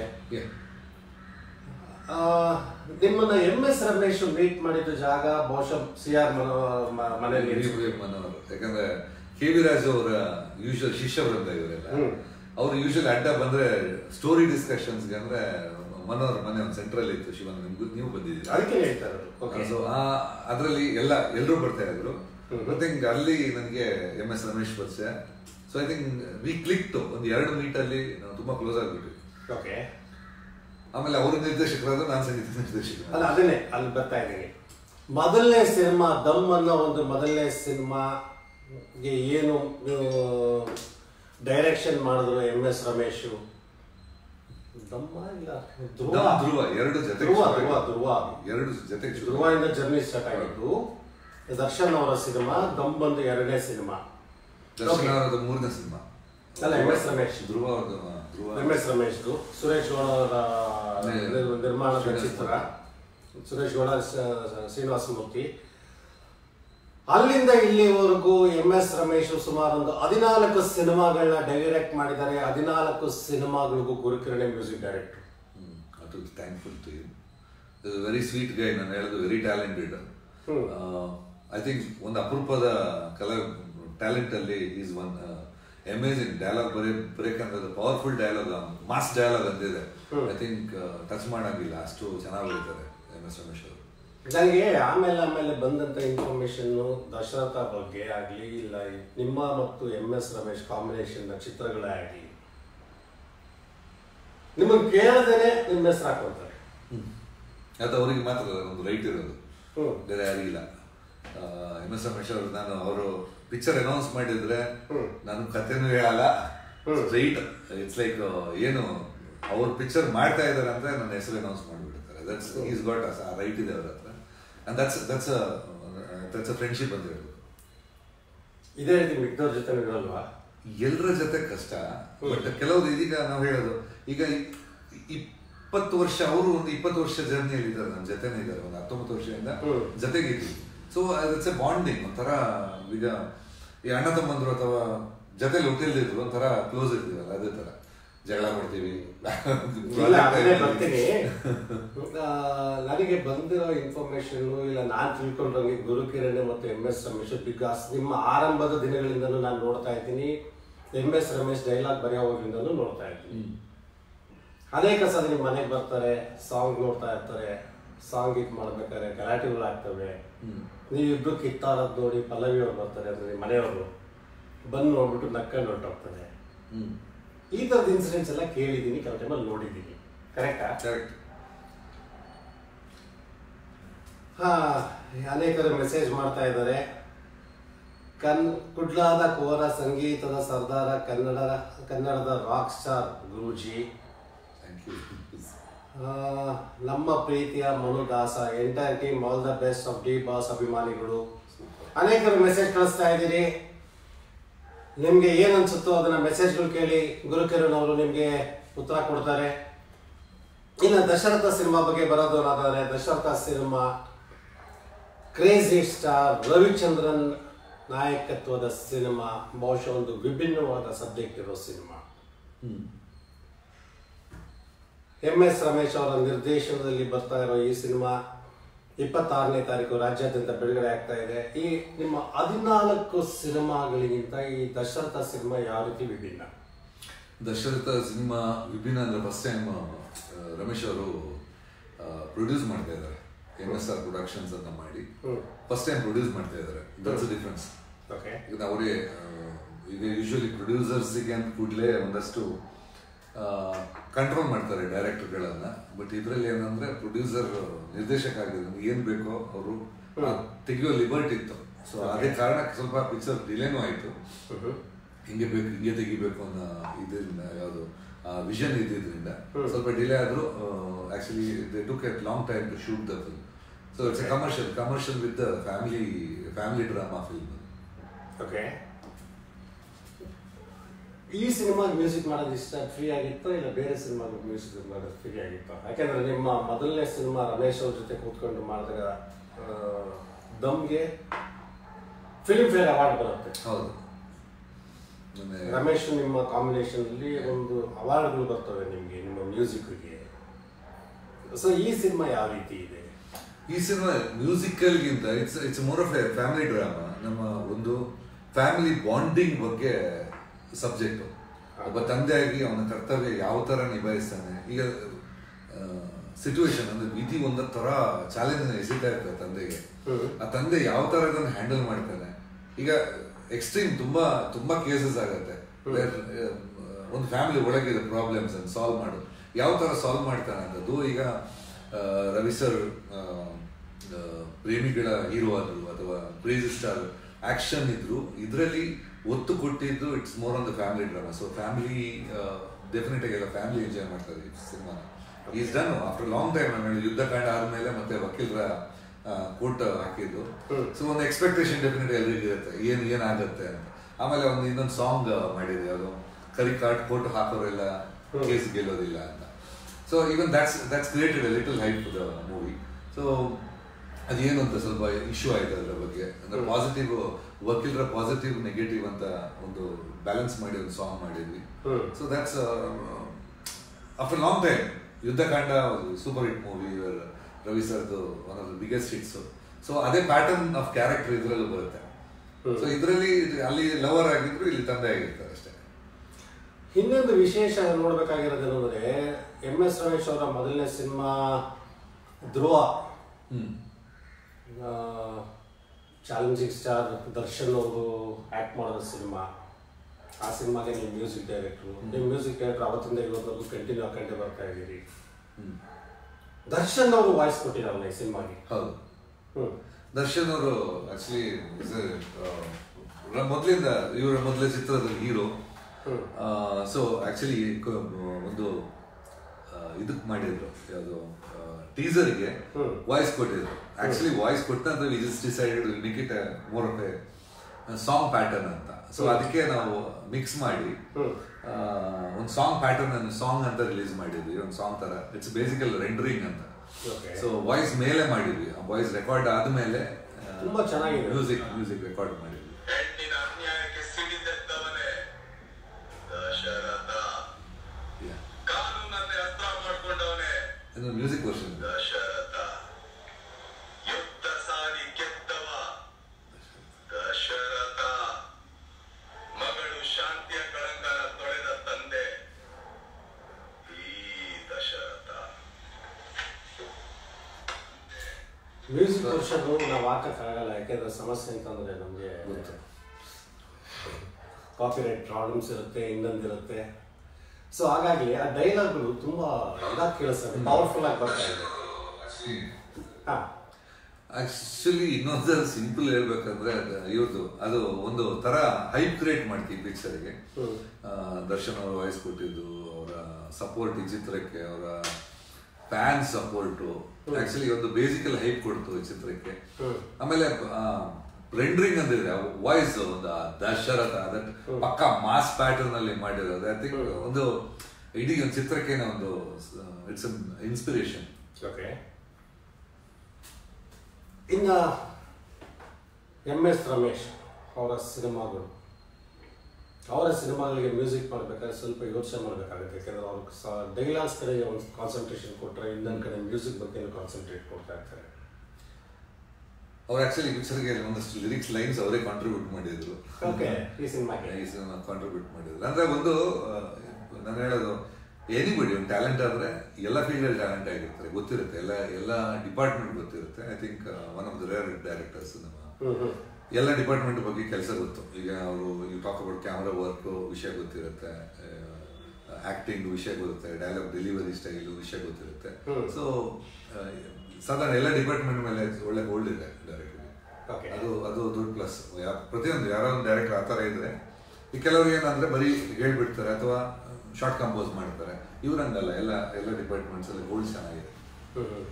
ಆ, ನಿಮ್ಮನ್ನ ಎಂ ಎಸ್ ರಮೇಶ್ ಮೀಟ್ ಮಾಡಿದ ಜಾಗ ಬಹುಶಃ ಸಿ ಆರ್ ಮನೆಯಲ್ಲಿ ಮನೋಹರ್ ಯಾಕಂದ್ರೆ ಕೆ ವಿ ರಾಜು ಅವರ ಯೂಶುವಲ್ ಶಿಷ್ಯ ವೃಂದ ಇವರೆಲ್ಲ ಹ್ಮ್. ಅವ್ರು ಯೂಶುವಲ್ ಅಡ್ಡ ಬಂದ್ರೆ ಸ್ಟೋರಿ ಡಿಸ್ಕಷನ್ಸ್ಗೆ ಅಂದ್ರೆ ಮನೋಹರ್ ಮನೆ ಒಂದು ಸೆಂಟ್ರಲ್ ಇತ್ತು ಶಿವನ್ ನಿಮ್ಗೂ ನೀವು ಬಂದಿದ್ದೀರಿ ಅದಕ್ಕೆ ಹೇಳ್ತಾ ಇರೋದು ಓಕೆ ಸೊ ಆ ಅದರಲ್ಲಿ ಎಲ್ಲ ಎಲ್ಲರೂ ಬರ್ತಾ ಇದ್ರು ಹ್ಮ್. ಐ ಥಿಂಕ್ ಅಲ್ಲಿ ನನಗೆ ಎಂ ಎಸ್ ರಮೇಶ್ ಪರಿಚಯ so I think we click ಒಂದು ಎರಡು ಮೀಟ್ ಅಲ್ಲಿ ನಾವು ತುಂಬಾ ಕ್ಲೋಸ್ ಆಗ್ಬಿಟ್ವಿ ಓಕೆ ಆಮೇಲೆ ಅವರು ನಿರ್ದೇಶಕರಾದ್ರು ನಾನು ಸಂಗೀತ ನಿರ್ದೇಶಕ ಅಲ್ಲ ಅದನ್ನೇ ಅಲ್ಲಿ ಬರ್ತಾ ಇದ್ದೀನಿ ಮೊದಲನೇ ಸಿನಿಮಾ ದಮ್ ಅನ್ನೋ ಒಂದು ಮೊದಲನೇ ಸಿನಿಮಾಗೆ ಏನು ಡೈರೆಕ್ಷನ್ ಮಾಡಿದ್ರು ಎಂ ಎಸ್ ರಮೇಶ್ ದಮ್ಮ ಇಲ್ಲ ಧ್ರುವ ಧ್ರುವ ಎರಡು ಜೊತೆ ಧ್ರುವ ಧ್ರುವ ಧ್ರುವ ಎರಡು ಜೊತೆಗೆ ಶುರು ಧ್ರುವದಿಂದ ಜರ್ನಿ ಸ್ಟಾರ್ಟ್ ಆಗಿದ್ದು ದರ್ಶನ್ ಅವರ ಸಿನಿಮಾ ದಮ್ ಬಂದು ಎರಡನೇ ಸಿನಿಮಾ ದರ್ಶನ ಅವರದ್ದು ಮೂರನೇ ಸಿನಿಮಾ ಅಲ್ಲ, MS ರಮೇಶ್. ಧ್ರುವ ಅವ್ರದ್ದು ಆ, ಧ್ರುವ ಎಂ ಎಸ್ ರಮೇಶ್ ಸುರೇಶ್ ಗೌಡ ಅವರ ನೆ- ನಿರ್- ನಿರ್ಮಾಣದ ಶ್ರೀನಿವಾಸ ಚಿತ್ರ ಸುರೇಶ್ ಗೌಡ ಸ- ಶ್ರೀನಿವಾಸ ಮೂರ್ತಿ ಅಲ್ಲಿಂದ ಇಲ್ಲಿವರೆಗೂ ಎಂ ಎಸ್ ರಮೇಶ್ ಸುಮಾರು ಒಂದು ಹದಿನಾಲ್ಕು ಸಿನಿಮಾಗಳನ್ನ ಡೈರೆಕ್ಟ್ ಮಾಡಿದ್ದಾರೆ ಹದಿನಾಲ್ಕು ಸಿನಿಮಾಗಳಿಗೂ ಗುರುಕಿರಣೆ ಮ್ಯೂಸಿಕ್ ಡೈರೆಕ್ಟರ್ ಅದು thankful to you very sweet guy ನಾನು ಹೇಳೋದು very talented hmm. I think ಒಂದು ಅಪರೂಪದ ಕಲಾ ಟ್ಯಾಲೆಂಟ್ ಅಲ್ಲಿ ಈಸ್ ಒನ್ ಅಮೇಸಿಂಗ್ ಡೈಲಾಗ್ ಬರೀ ಬರೀಕಂದ್ರೆ ಪವರ್ಫುಲ್ ಡೈಲಾಗ್ ಮಾಸ್ ಡೈಲಾಗ್ ಅಂತಿದೆ ಹ್ಮ್. ಐ ಥಿಂಕ್ ಟಚ್ ಮಾಡಂಗಿಲ್ಲ ಅಷ್ಟು ಚೆನ್ನಾಗಿ ಬರೀತಾರೆ ಎಂ ಎಸ್ ರಮೇಶ್ ಅವರು ನನಗೆ ಆಮೇಲೆ ಆಮೇಲೆ ಬಂದಂತ ಇನ್ಫಾರ್ಮೇಶನ್ ದಶರಥ ಬಗ್ಗೆ ಆಗಲಿ ಇಲ್ಲ ಈ ನಿಮ್ಮ ಮತ್ತು ಎಂ ಎಸ್ ರಮೇಶ್ ಕಾಂಬಿನೇಷನ್ ಚಿತ್ರಗಳೇ ಆಗಲಿ ನಿಮ್ಮನ್ನು ಕೇಳದೇನೆ ನಿಮ್ಮ ಹೆಸರು ಹಾಕೊಂತಾರೆ ಅದು ಅವರಿಗೆ ಮಾತ್ರ ಒಂದು ರೈಟ್ ಇರೋದು ಹ್ಮ್. ಬೇರೆ ಯಾರಿಗಿಲ್ಲ ಎಂ ಎಸ್ ರಮೇಶ್ ಅವರು ನಾನು ಅವರು ಪಿಕ್ಚರ್ ಅನೌನ್ಸ್ ಮಾಡಿದ್ರೆ ಹ್ಮ್. ನಾನು ಕಥೆನೂ ಹೇಳಲ್ಲ ಹ್ಮ್. ಸ್ಟ್ರೈಟ್ ಇಟ್ಸ್ ಲೈಕ್ ಏನು ಅವ್ರು ಪಿಕ್ಚರ್ ಮಾಡ್ತಾ ಇದಾರೆ ಅಂದ್ರೆ ನನ್ನ ಹೆಸರು ಅನೌನ್ಸ್ ಮಾಡಿಬಿಡ್ತಾರೆ that's is got a right ಇದೆ ಅವ್ರ ಹತ್ರ and that's that's that's a friendship ಅಂತ ಹೇಳ್ಬೋದು ಇದೇ ರೀತಿ ಮಿಕ್ದವ್ರ ಜೊತೆ ಇರಲ್ವಾ ಎಲ್ಲರ ಜೊತೆ ಕಷ್ಟ ಬಟ್ ಕೆಲವರು ಇದೀಗ ನಾವು ಹೇಳೋದು ಈಗ ಇ- ಇಪ್ಪತ್ತು ವರ್ಷ ಅವರು ಒಂದು ಇಪ್ಪತ್ತು ವರ್ಷ ಜರ್ನಿಯಲ್ಲಿ ಇದ್ದಾರೆ ನನ್ನ ಜೊತೆನೇ ಇದ್ದಾರೆ ಒಂದು ಹತ್ತೊಂಬತ್ತು ವರ್ಷದಿಂದ ಹ್ಮ್. ಜೊತೆಗಿದ್ವಿ ಸೊ ಇಟ್ಸ್ ಎ ಬಾಂಡಿಂಗ್ ಒಂಥರ ಈಗ ಈ ಅಣ್ಣ ತಮ್ಮಂದ್ರು ಅಥವಾ ಜೊತೆಲಿ ಹುಟ್ಟಿಲ್ದಿದ್ರು ಒಂಥರ ಕ್ಲೋಸ್ ಇರ್ತೀವಲ್ಲ ಅದೇ ತರ ಜಗಳ ಮಾಡ್ತೀವಿ ಇಲ್ಲ ಅದನ್ನೇ ಬರ್ತೀನಿ ಆ, ನನಗೆ ಬಂದಿರೋ ಇನ್ಫಾರ್ಮೇಶನ್ ಇಲ್ಲ ನಾನು ತಿಳ್ಕೊಂಡಂಗೆ ಗುರುಕಿರಣ್ ಮತ್ತು ಎಂ ಎಸ್ ರಮೇಶ್ ಬಿಕಾಸ್ ನಿಮ್ಮ ಆರಂಭದ ದಿನಗಳಿಂದನೂ ನಾನು ನೋಡ್ತಾ ಇದ್ದೀನಿ ಎಂ ಎಸ್ ರಮೇಶ್ ಡೈಲಾಗ್ ಬರೆಯೋವಾಗಿಂದನೂ ನೋಡ್ತಾ ಇದ್ದೀನಿ ಅನೇಕ ಸಲ ನಿಮ್ಮ ಮನೆಗೆ ಬರ್ತಾರೆ ಸಾಂಗ್ ನೋಡ್ತಾ ಇರ್ತಾರೆ ಸಾಂಗ್ ಇದು ಮಾಡ್ಬೇಕಾದ್ರೆ ಗಲಾಟೆಗಳು ಆಗ್ತವೆ ನೀವಿಬ್ರು ಕಿತ್ತಾಡೋದು ನೋಡಿ ಪಲ್ಲವಿ ಅವ್ರು ಬರ್ತಾರೆ ಅಂದ್ರೆ ನಿಮ್ಮ ಮನೆಯವರು ಬಂದು ನೋಡ್ಬಿಟ್ಟು ನಕ್ಕಂಡು ಹೊರಟೋಗ್ತಾರೆ ಹ್ಮ್ ಈ ಥರದ ಇನ್ಸಿಡೆಂಟ್ಸ್ ಎಲ್ಲ ಕೇಳಿದ್ದೀನಿ ಕೆಲವು ಟೈಮಲ್ಲಿ ನೋಡಿದ್ದೀನಿ ಕರೆಕ್ಟಾ ಕರೆಕ್ಟ್ ಹಾ ಅನೇಕರು ಮೆಸೇಜ್ ಮಾಡ್ತಾ ಇದ್ದಾರೆ ಕನ್ ಕುಡ್ಲಾದ ಕೋರ ಸಂಗೀತದ ಸರ್ದಾರ ಕನ್ನಡ ಕನ್ನಡದ rock star Guruji thank you ಆ, ನಮ್ಮ ಪ್ರೀತಿಯ ಮನುದಾಸ entire team all the best of D boss ಅಭಿಮಾನಿಗಳು ಅನೇಕರು ಮೆಸೇಜ್ ಕಳಿಸ್ತಾ ಇದ್ದೀರಿ ನಿಮಗೆ ಏನು ಅನ್ಸುತ್ತೋ ಅದನ್ನ ಮೆಸೇಜ್ಗಳು ಕೇಳಿ ಗುರುಕಿರಣ್ ಅವರು ನಿಮಗೆ ಉತ್ತರ ಕೊಡ್ತಾರೆ ಇನ್ನು ದಶರಥ ಸಿನಿಮಾ ಬಗ್ಗೆ ಬರೋದು ಅನ್ನೋದಾದ್ರೆ Dasharatha cinema crazy star Ravichandran ನಾಯಕತ್ವದ ಸಿನಿಮಾ ಬಹುಶಃ ಒಂದು ವಿಭಿನ್ನವಾದ ಸಬ್ಜೆಕ್ಟ್ ಇರೋ cinema hmm M S Ramesh ಅವರ ನಿರ್ದೇಶನದಲ್ಲಿ ಬರ್ತಾ ಇರೋ ಈ ಸಿನಿಮಾ ಇಪ್ಪತ್ತಾರನೇ ತಾರೀಕು ರಾಜ್ಯಾದ್ಯಂತ ಬಿಡುಗಡೆ ಆಗ್ತಾ ಇದೆ ಈ ನಿಮ್ಮ ಹದಿನಾಲ್ಕು ಸಿನಿಮಾಗಳಿಗಿಂತ ಈ ದಶರಥ ಸಿನಿಮಾ ಯಾವ ರೀತಿ ವಿಭಿನ್ನ ದಶರಥ ಸಿನಿಮಾ ವಿಭಿನ್ನ ಅಂದ್ರೆ ಫಸ್ಟ್ ಟೈಮ್ ರಮೇಶ್ ಅವರು ಪ್ರೊಡ್ಯೂಸ್ ಮಾಡ್ತಾ ಇದ್ದಾರೆ ಎಮ್ ಎಸ್ ಆರ್ ಪ್ರೊಡಕ್ಷನ್ಸ್ ಅಂತ ಮಾಡಿ ಫಸ್ಟ್ ಟೈಮ್ ಪ್ರೊಡ್ಯೂಸ್ ಮಾಡ್ತಾ ಇದ್ದಾರೆ ದಟ್ಸ್ ಡಿಫ್ರೆನ್ಸ್ ಓಕೆ ಈಗ ಅವರೇ ಈಗ ಯೂಶುವಲಿ ಪ್ರೊಡ್ಯೂಸರ್ಸಿಗೆ ಅಂತ ಕೂಡಲೇ ಒಂದಷ್ಟು ಕಂಟ್ರೋಲ್ ಮಾಡ್ತಾರೆ ಡೈರೆಕ್ಟರ್ಗಳನ್ನ ಬಟ್ ಇದರಲ್ಲಿ ಏನಂದ್ರೆ ಪ್ರೊಡ್ಯೂಸರ್ ನಿರ್ದೇಶಕ ಆಗಿದೆ ನಮ್ಗೆ ಏನ್ ಬೇಕೋ ಅವರು ತೆಗೆಯೋ ಲಿಬರ್ಟಿ ಇತ್ತು ಸೊ ಅದೇ ಕಾರಣಕ್ಕೆ ಸ್ವಲ್ಪ ಪಿಕ್ಚರ್ ಡಿಲೇನೂ ಆಯ್ತು ಹಿಂಗೆ ಬೇಕು ಹಿಂಗೆ ತೆಗಿಬೇಕು ಅನ್ನೋ ಇದರಿಂದ ಯಾವುದು ವಿಷನ್ ಇದ್ದಿದ್ರಿಂದ ಸ್ವಲ್ಪ ಡಿಲೇ ಆದ್ರೂ actually they took at long time to shoot the film so it's a commercial commercial with family family drama film okay ಈ ಸಿನಿಮಾಗೆ ಮ್ಯೂಸಿಕ್ ಮಾಡೋದು ಇಷ್ಟ ಫ್ರೀ ಆಗಿತ್ತೋ ಇಲ್ಲ ಬೇರೆ ಸಿನಿಮಾಗೆ ಮ್ಯೂಸಿಕ್ ಮಾಡೋದು ಫ್ರೀ ಆಗಿತ್ತೋ ಯಾಕೆಂದ್ರೆ ನಿಮ್ಮ ಮೊದಲನೇ ಸಿನಿಮಾ ರಮೇಶ್ ಅವ್ರ ಜೊತೆ ಕೂತ್ಕೊಂಡು ಮಾಡಿದಾಗ ಆ, ದಮ್ಗೆ ಫಿಲ್ಮ್ ಫೇರ್ ಅವಾರ್ಡ್ ಬರುತ್ತೆ ಹೌದು ಮೊನ್ನೆ ರಮೇಶ್ ನಿಮ್ಮ ಕಾಂಬಿನೇಷನ್ ಅಲ್ಲಿ ಒಂದು ಅವಾರ್ಡ್ಗಳು ಬರ್ತವೆ ನಿಮಗೆ ನಿಮ್ಮ ಮ್ಯೂಸಿಕ್ಗೆ ಸೊ ಈ ಸಿನಿಮಾ ಯಾವ ರೀತಿ ಇದೆ ಈ ಸಿನಿಮಾ ಮ್ಯೂಸಿಕಲ್ಗಿಂತ it's it's more of a family drama ನಮ್ಮ ಒಂದು ಫ್ಯಾಮಿಲಿ ಬಾಂಡಿಂಗ್ ಬಗ್ಗೆ ಸಬ್ಜೆಕ್ಟ್ ಒಬ್ಬ ತಂದೆಯಾಗಿ ಅವನ ಕರ್ತವ್ಯ ಯಾವ ತರ ನಿಭಾಯಿಸ್ತಾನೆ ಈಗ ಸಿಚುವೇಶನ್ ಅಂದ್ರೆ ವಿಧಿ ಒಂದ ತರ ಚಾಲೆಂಜ್ ಎಸಿತಾ ಇರ್ತದೆ ತಂದೆಗೆ ಆ ತಂದೆ ಯಾವ ತರ ಅದನ್ನ ಹ್ಯಾಂಡಲ್ ಮಾಡ್ತಾನೆ ಈಗ ಎಕ್ಸ್ಟ್ರೀಮ್ ತುಂಬಾ ತುಂಬಾ ಕೇಸಸ್ ಆಗತ್ತೆ Where, ಆ, ಒಂದು ಫ್ಯಾಮಿಲಿ ಒಳಗಿದೆ ಪ್ರಾಬ್ಲಮ್ಸ್ ಅನ್ನು ಸಾಲ್ವ್ ಮಾಡು ಯಾವ ತರ ಸಾಲ್ವ್ ಮಾಡ್ತಾನೆ ಅನ್ನೋದು ಈಗ ಆ, ರವಿ ಸರ್ ಆ, ಆ, ಪ್ರೇಮಿಗಳ ಹೀರೋ ಆದ್ರು ಅಥವಾ ಪ್ರೇಸ್ ಸ್ಟಾರ್ ಆಕ್ಷನ್ ಇದ್ರು ಇದರಲ್ಲಿ ಒತ್ತು ಕೊಟ್ಟಿದ್ದು it's more on the family drama so family definite ಆಗಿ ಎಲ್ಲ ಫ್ಯಾಮಿಲಿ ಎಂಜಾಯ್ ಮಾಡ್ತಾರೆ ಈ cinema is done after long time ಆಮೇಲೆ ಯುದ್ಧ ಕಾಂಡ ಆದ್ಮೇಲೆ ಮತ್ತೆ ವಕೀಲರ ಕೋರ್ಟ್ ಹಾಕಿದ್ದು ಸೊ ಒಂದು ಎಕ್ಸ್ಪೆಕ್ಟೇಷನ್ ಡೆಫಿನೆಟ್ ಎಲ್ರಿಗೂ ಇರುತ್ತೆ ಏನ್ ಏನಾಗುತ್ತೆ ಅಂತ ಆಮೇಲೆ ಒಂದು ಇನ್ನೊಂದು ಸಾಂಗ್ ಮಾಡಿದೆ ಅದು ಕರಿ ಕಾರ್ಡ್ ಕೋರ್ಟ್ ಹಾಕೋರೆಲ್ಲ ಕೇಸ್ ಗೆಲ್ಲೋದಿಲ್ಲ ಅಂತ so even that's that's created little hype the movie so ಅದೇನು ಅಂತ ಸ್ವಲ್ಪ ಇಶ್ಯೂ ಆಯ್ತು ಅದ್ರ ಬಗ್ಗೆ ಅಂದ್ರೆ ಪಾಸಿಟಿವ್ ವಕೀಲರ ಪಾಸಿಟಿವ್ ನೆಗೆಟಿವ್ ಅಂತ ಒಂದು ಬ್ಯಾಲೆನ್ಸ್ ಮಾಡಿ ಒಂದು ಸಾಂಗ್ ಮಾಡಿದ್ವಿ so that's after long time Yuddhakaanda super hit movie Ravi ಸರ್ದು one of the biggest hits so ಅದೇ ಪ್ಯಾಟರ್ನ್ ಆಫ್ ಕ್ಯಾರೆಕ್ಟರ್ ಇದ್ರಲ್ಲೂ ಬರುತ್ತೆ ಸೊ ಇದರಲ್ಲಿ ಅಲ್ಲಿ ಲವರ್ ಆಗಿದ್ರು ಇಲ್ಲಿ ತಂದೆ ಆಗಿರ್ತಾರೆ ಅಷ್ಟೇ ಇನ್ನೊಂದು ವಿಶೇಷ ನೋಡ್ಬೇಕಾಗಿರೋದೇನೆಂದ್ರೆ ಎಂ ಎಸ್ ರಮೇಶ್ ಅವರ ಮೊದಲನೇ cinema Dhruva hmm challenging star Darshan ಅವರು ಆಕ್ಟ್ ಮಾಡಿದ ಸಿನಿಮಾ ಆ ಸಿನಿಮಾಗೆ ನೀವು ಮ್ಯೂಸಿಕ್ ಡೈರೆಕ್ಟ್ರು ನೀವು ಮ್ಯೂಸಿಕ್ ಡೈರೆಕ್ಟರ್ ಅವತ್ತಿಂದ ಇವತ್ತವರೆಗೂ ಕಂಟಿನ್ಯೂ ಹಾಕೊಂಡೇ ಬರ್ತಾ ಇದ್ದೀರಿ ಹ್ಮ್ ದರ್ಶನ್ ಅವರು ವಾಯ್ಸ್ ಕೊಟ್ಟಿರಲ್ಲ ಈ ಸಿನಿಮಾಗೆ ಹೌದು ಹ್ಮ್ ದರ್ಶನ್ ಅವರು ಆಕ್ಚುಲಿ ಮೊದಲಿಂದ ಇವರ ಮೊದಲೇ ಚಿತ್ರದ ಹೀರೋ ಹ್ಮ್. ಸೊ ಆಕ್ಚುಲಿ ಒಂದು ಇದಕ್ಕೆ ಮಾಡಿದ್ರು ಯಾವುದು ಟೀಸರ್ಗೆ ಹ್ಮ್. ವಾಯ್ಸ್ ಕೊಟ್ಟಿದ್ರು ಆಕ್ಚುಲಿ ವಾಯ್ಸ್ ಕೊಟ್ಟ ಅಂದ್ರೆ we just decided make it more of a song pattern ಅಂತ ಸೊ ಅದಕ್ಕೆ ನಾವು ಮಿಕ್ಸ್ ಮಾಡಿ ಹ್ಮ್. ಒಂದು ಸಾಂಗ್ ಪ್ಯಾಟರ್ನ್ ಅನ್ನು ಸಾಂಗ್ ಅಂತ ರಿಲೀಸ್ ಮಾಡಿದ್ವಿ ಒಂದು ಸಾಂಗ್ ತರ ಇಟ್ಸ್ ಬೇಸಿಕಲ್ ರೆಂಡರಿಂಗ್ ಅಂತ Okay. ಸೊ ವಾಯ್ಸ್ ಮೇಲೆ ಮಾಡಿದ್ವಿ ಆ ವಾಯ್ಸ್ ರೆಕಾರ್ಡ್ ಆದ್ಮೇಲೆ ತುಂಬಾ ಚೆನ್ನಾಗಿದೆ. ಮ್ಯೂಸಿಕ್ ಮ್ಯೂಸಿಕ್ ರೆಕಾರ್ಡ್ ಮಾಡಿದ್ವಿ ಹೆಣ್ಣಿನ ಅನ್ಯಾಯಕ್ಕೆ ಸಿಡಿದೆದ್ದವನೇ ದಶರಥ Yeah. ಕಾನೂನನ್ನೇ ಅಸ್ತ್ರ ಮಾಡ್ಕೊಂಡವನೇ ಇದು ಮ್ಯೂಸಿಕ್ ವರ್ಷನ್ ದಶರಥ ಯುದ್ಧ ಸಾರಿ ಗೆದ್ದವ ದಶರಥ ಮಗಳು ಶಾಂತಿಯ ಕಳಂಕನ ತೊಳೆದ ತಂದೆ ಈ ದಶರಥ ಮ್ಯೂಸಿಕ್ ವರ್ಷನ್ ನಾವು ಹಾಕಕ್ಕಾಗಲ್ಲ ಯಾಕೆಂದ್ರೆ ಸಮಸ್ಯೆ ಅಂತಂದ್ರೆ ನಮಗೆ ಗೊತ್ತು. ಕಾಪಿರೈಟ್ ಪ್ರಾಬ್ಲಮ್ಸ್ ಇರುತ್ತೆ ಇನ್ನೊಂದಿರುತ್ತೆ ಸೊ ಹಾಗಾಗಿ ಆ ಡೈಲಾಗ್ಗಳು ತುಂಬಾ ಇದಾಗಿ ಕೇಳಿಸ್ತದೆ ಪವರ್ಫುಲ್ ಆಗಿ ಬರ್ತಾ ಇದೆ ಹಾ ಆಕ್ಚುಲಿ ಇನ್ನೊಂದು ಸಿಂಪಲ್ ಹೇಳ್ಬೇಕಂದ್ರೆ ಅದು ಇವ್ರದ್ದು ಅದು ಒಂದು ತರ ಹೈಪ್ ಕ್ರಿಯೇಟ್ ಮಾಡ್ತೀವಿ ಪಿಕ್ಚರ್ಗೆ ಹ್ಮ್. ದರ್ಶನ್ ಅವರು ವಾಯ್ಸ್ ಕೊಟ್ಟಿದ್ದು ಅವರ ಸಪೋರ್ಟ್ ಈ ಚಿತ್ರಕ್ಕೆ ಅವರ ಫ್ಯಾನ್ ಸಪೋರ್ಟು ಆಕ್ಚುಲಿ ಒಂದು ಬೇಸಿಕಲ್ ಹೈಪ್ ಕೊಡ್ತು ಈ ಚಿತ್ರಕ್ಕೆ ಹ್ಮ್. ಆಮೇಲೆ ರೆಂಡ್ರಿಂಗ್ ಅಂದಿದ್ರೆ ವಾಯ್ಸ್ ಒಂದು ಆ ದಶರಥ ದಟ್ ಪಕ್ಕ ಮಾಸ್ ಪ್ಯಾಟರ್ನ್ ಅಲ್ಲಿ ಮಾಡಿರೋದು ಐ ಥಿಂಕ್ ಒಂದು ಇಡೀ ಒಂದು ಚಿತ್ರಕ್ಕೇನೆ ಒಂದು ಇಟ್ಸ್ ಇನ್ಸ್ಪಿರೇಷನ್ ಓಕೆ ಇನ್ನ ಎಂ ಎಸ್ ರಮೇಶ್ ಅವರ ಸಿನಿಮಾಗಳು ಅವರ ಸಿನಿಮಾಗಳಿಗೆ ಮ್ಯೂಸಿಕ್ ಮಾಡಬೇಕಾದ್ರೆ ಸ್ವಲ್ಪ ಯೋಚನೆ ಮಾಡಬೇಕಾಗುತ್ತೆ ಯಾಕಂದ್ರೆ ಅವ್ರಿಗೆ ಡೈಲಾಗ್ಸ್ ಕಡೆಗೆ ಒಂದು ಕಾನ್ಸಂಟ್ರೇಷನ್ ಕೊಟ್ಟರೆ ಇನ್ನೊಂದು ಕಡೆ ಮ್ಯೂಸಿಕ್ ಬಗ್ಗೆ ಕಾನ್ಸಂಟ್ರೇಟ್ ಕೊಡ್ತಾ ಇರ್ತಾರೆ ಅವ್ರು ಆಕ್ಚುಲಿ ಪಿಕ್ಚರ್ಗೆ ಒಂದಷ್ಟು ಲಿರಿಕ್ಸ್ ಲೈನ್ಸ್ ಅವರೇ ಕಾಂಟ್ರಿಬ್ಯೂಟ್ ಮಾಡಿದ್ರು ಓಕೆ ಈ ಸಿನಿಮಾಗೆ ಈ ಸಿನಿಮಾ ಕಾಂಟ್ರಿಬ್ಯೂಟ್ ಮಾಡಿದ್ರು ಅಂದ್ರೆ ಒಂದು ನಾನು ಹೇಳೋದು ಎನಿಬಡಿ ಒಂದು ಟ್ಯಾಲೆಂಟ್ ಆದ್ರೆ ಎಲ್ಲ ಫೀಲ್ಡಲ್ಲಿ ಟ್ಯಾಲೆಂಟ್ ಆಗಿರ್ತಾರೆ ಗೊತ್ತಿರುತ್ತೆ ಎಲ್ಲ ಎಲ್ಲ ಡಿಪಾರ್ಟ್ಮೆಂಟ್ ಗೊತ್ತಿರುತ್ತೆ I think one of the rare directors ನಮ್ಮ ಹ್ಮ್ ಹ್ಮ್ ಎಲ್ಲ ಡಿಪಾರ್ಟ್ಮೆಂಟ್ ಬಗ್ಗೆ ಕೆಲಸ ಗೊತ್ತು ಈಗ ಅವರು you talk about camera work ವಿಷಯ ಗೊತ್ತಿರುತ್ತೆ ಆಕ್ಟಿಂಗ್ ವಿಷಯ ಗೊತ್ತಿರುತ್ತೆ ಡೈಲಾಗ್ ಡೆಲಿವರಿ ಸ್ಟೈಲು ವಿಷಯ ಗೊತ್ತಿರುತ್ತೆ ಹ್ಮ್. ಸೊ ಸಾಧಾರಣ ಎಲ್ಲ ಡಿಪಾರ್ಟ್ಮೆಂಟ್ ಮೇಲೆ ಒಳ್ಳೆ ಹೋಲ್ಡ್ ಇದೆ ಡೈರೆಕ್ಟರ್ Okay. ಅದು ಅದು ದೊಡ್ಡ ಪ್ಲಸ್ ಪ್ರತಿಯೊಂದು ಯಾರೋ ಒಂದು ಡೈರೆಕ್ಟರ್ ಆ ಥರ ಇದ್ರೆ ಈ ಕೆಲವ್ರಿಗೆ ಏನಂದ್ರೆ ಬರೀ ಹೇಳ್ಬಿಡ್ತಾರೆ ಅಥವಾ ಶಾರ್ಟ್ ಕಂಪೋಸ್ ಮಾಡ್ತಾರೆ ಇವ್ರಂಗಲ್ಲ ಎಲ್ಲ ಎಲ್ಲ ಡಿಪಾರ್ಟ್ಮೆಂಟ್ಸ್ ಅಲ್ಲಿ ಹೋಲ್ಡ್ ಚೆನ್ನಾಗಿದೆ ಹ್ಮ್ ಹ್ಮ್.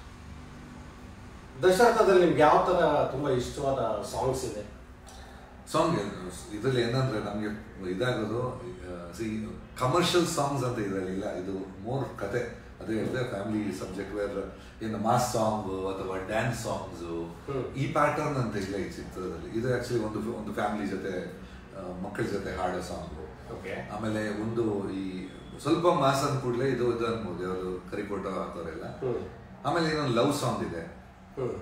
ದಶರಥದಲ್ಲಿ ನಿಮ್ಗೆ ಯಾವ ತರ ತುಂಬಾ ಇಷ್ಟವಾದ ಸಾಂಗ್ಸ್ ಇದೆ ಸಾಂಗ್ ಇದರಲ್ಲಿ ಏನಂದ್ರೆ ನಮಗೆ ಇದಾಗೋದು ಸಿ ಕಮರ್ಷಿಯಲ್ ಸಾಂಗ್ಸ್ ಅಂತ ಇದರಲ್ಲಿ ಇಲ್ಲ ಇದು ಮೋರ್ ಕತೆ ಅದೇ ಹೇಳಿದೆ ಫ್ಯಾಮಿಲಿ ಸಬ್ಜೆಕ್ಟ್ ವೇರ್ ಏನು ಮಾಸ್ ಸಾಂಗ್ ಅಥವಾ ಡ್ಯಾನ್ಸ್ ಸಾಂಗ್ಸ್ ಹ್ಮ್. ಈ ಪ್ಯಾಟರ್ನ್ ಅಂತ ಇಲ್ಲ ಈ ಚಿತ್ರದಲ್ಲಿ ಇದು ಆಕ್ಚುಲಿ ಒಂದು ಒಂದು ಫ್ಯಾಮಿಲಿ ಜೊತೆ ಆ, ಮಕ್ಕಳ ಜೊತೆ ಹಾಡೋ ಸಾಂಗ್ ಓಕೆ ಆಮೇಲೆ ಒಂದು ಈ ಸ್ವಲ್ಪ ಮಾಸ್ ಅಂದ ಕೂಡಲೇ ಇದು ಇದು ಅನ್ಬೋದು ಯಾವುದು ಕರಿಕೋಟ ಹಾಕೋರೆಲ್ಲ ಹ್ಮ್. ಆಮೇಲೆ ಇನ್ನೊಂದು ಲವ್ ಸಾಂಗ್ ಇದೆ ಹ್ಮ್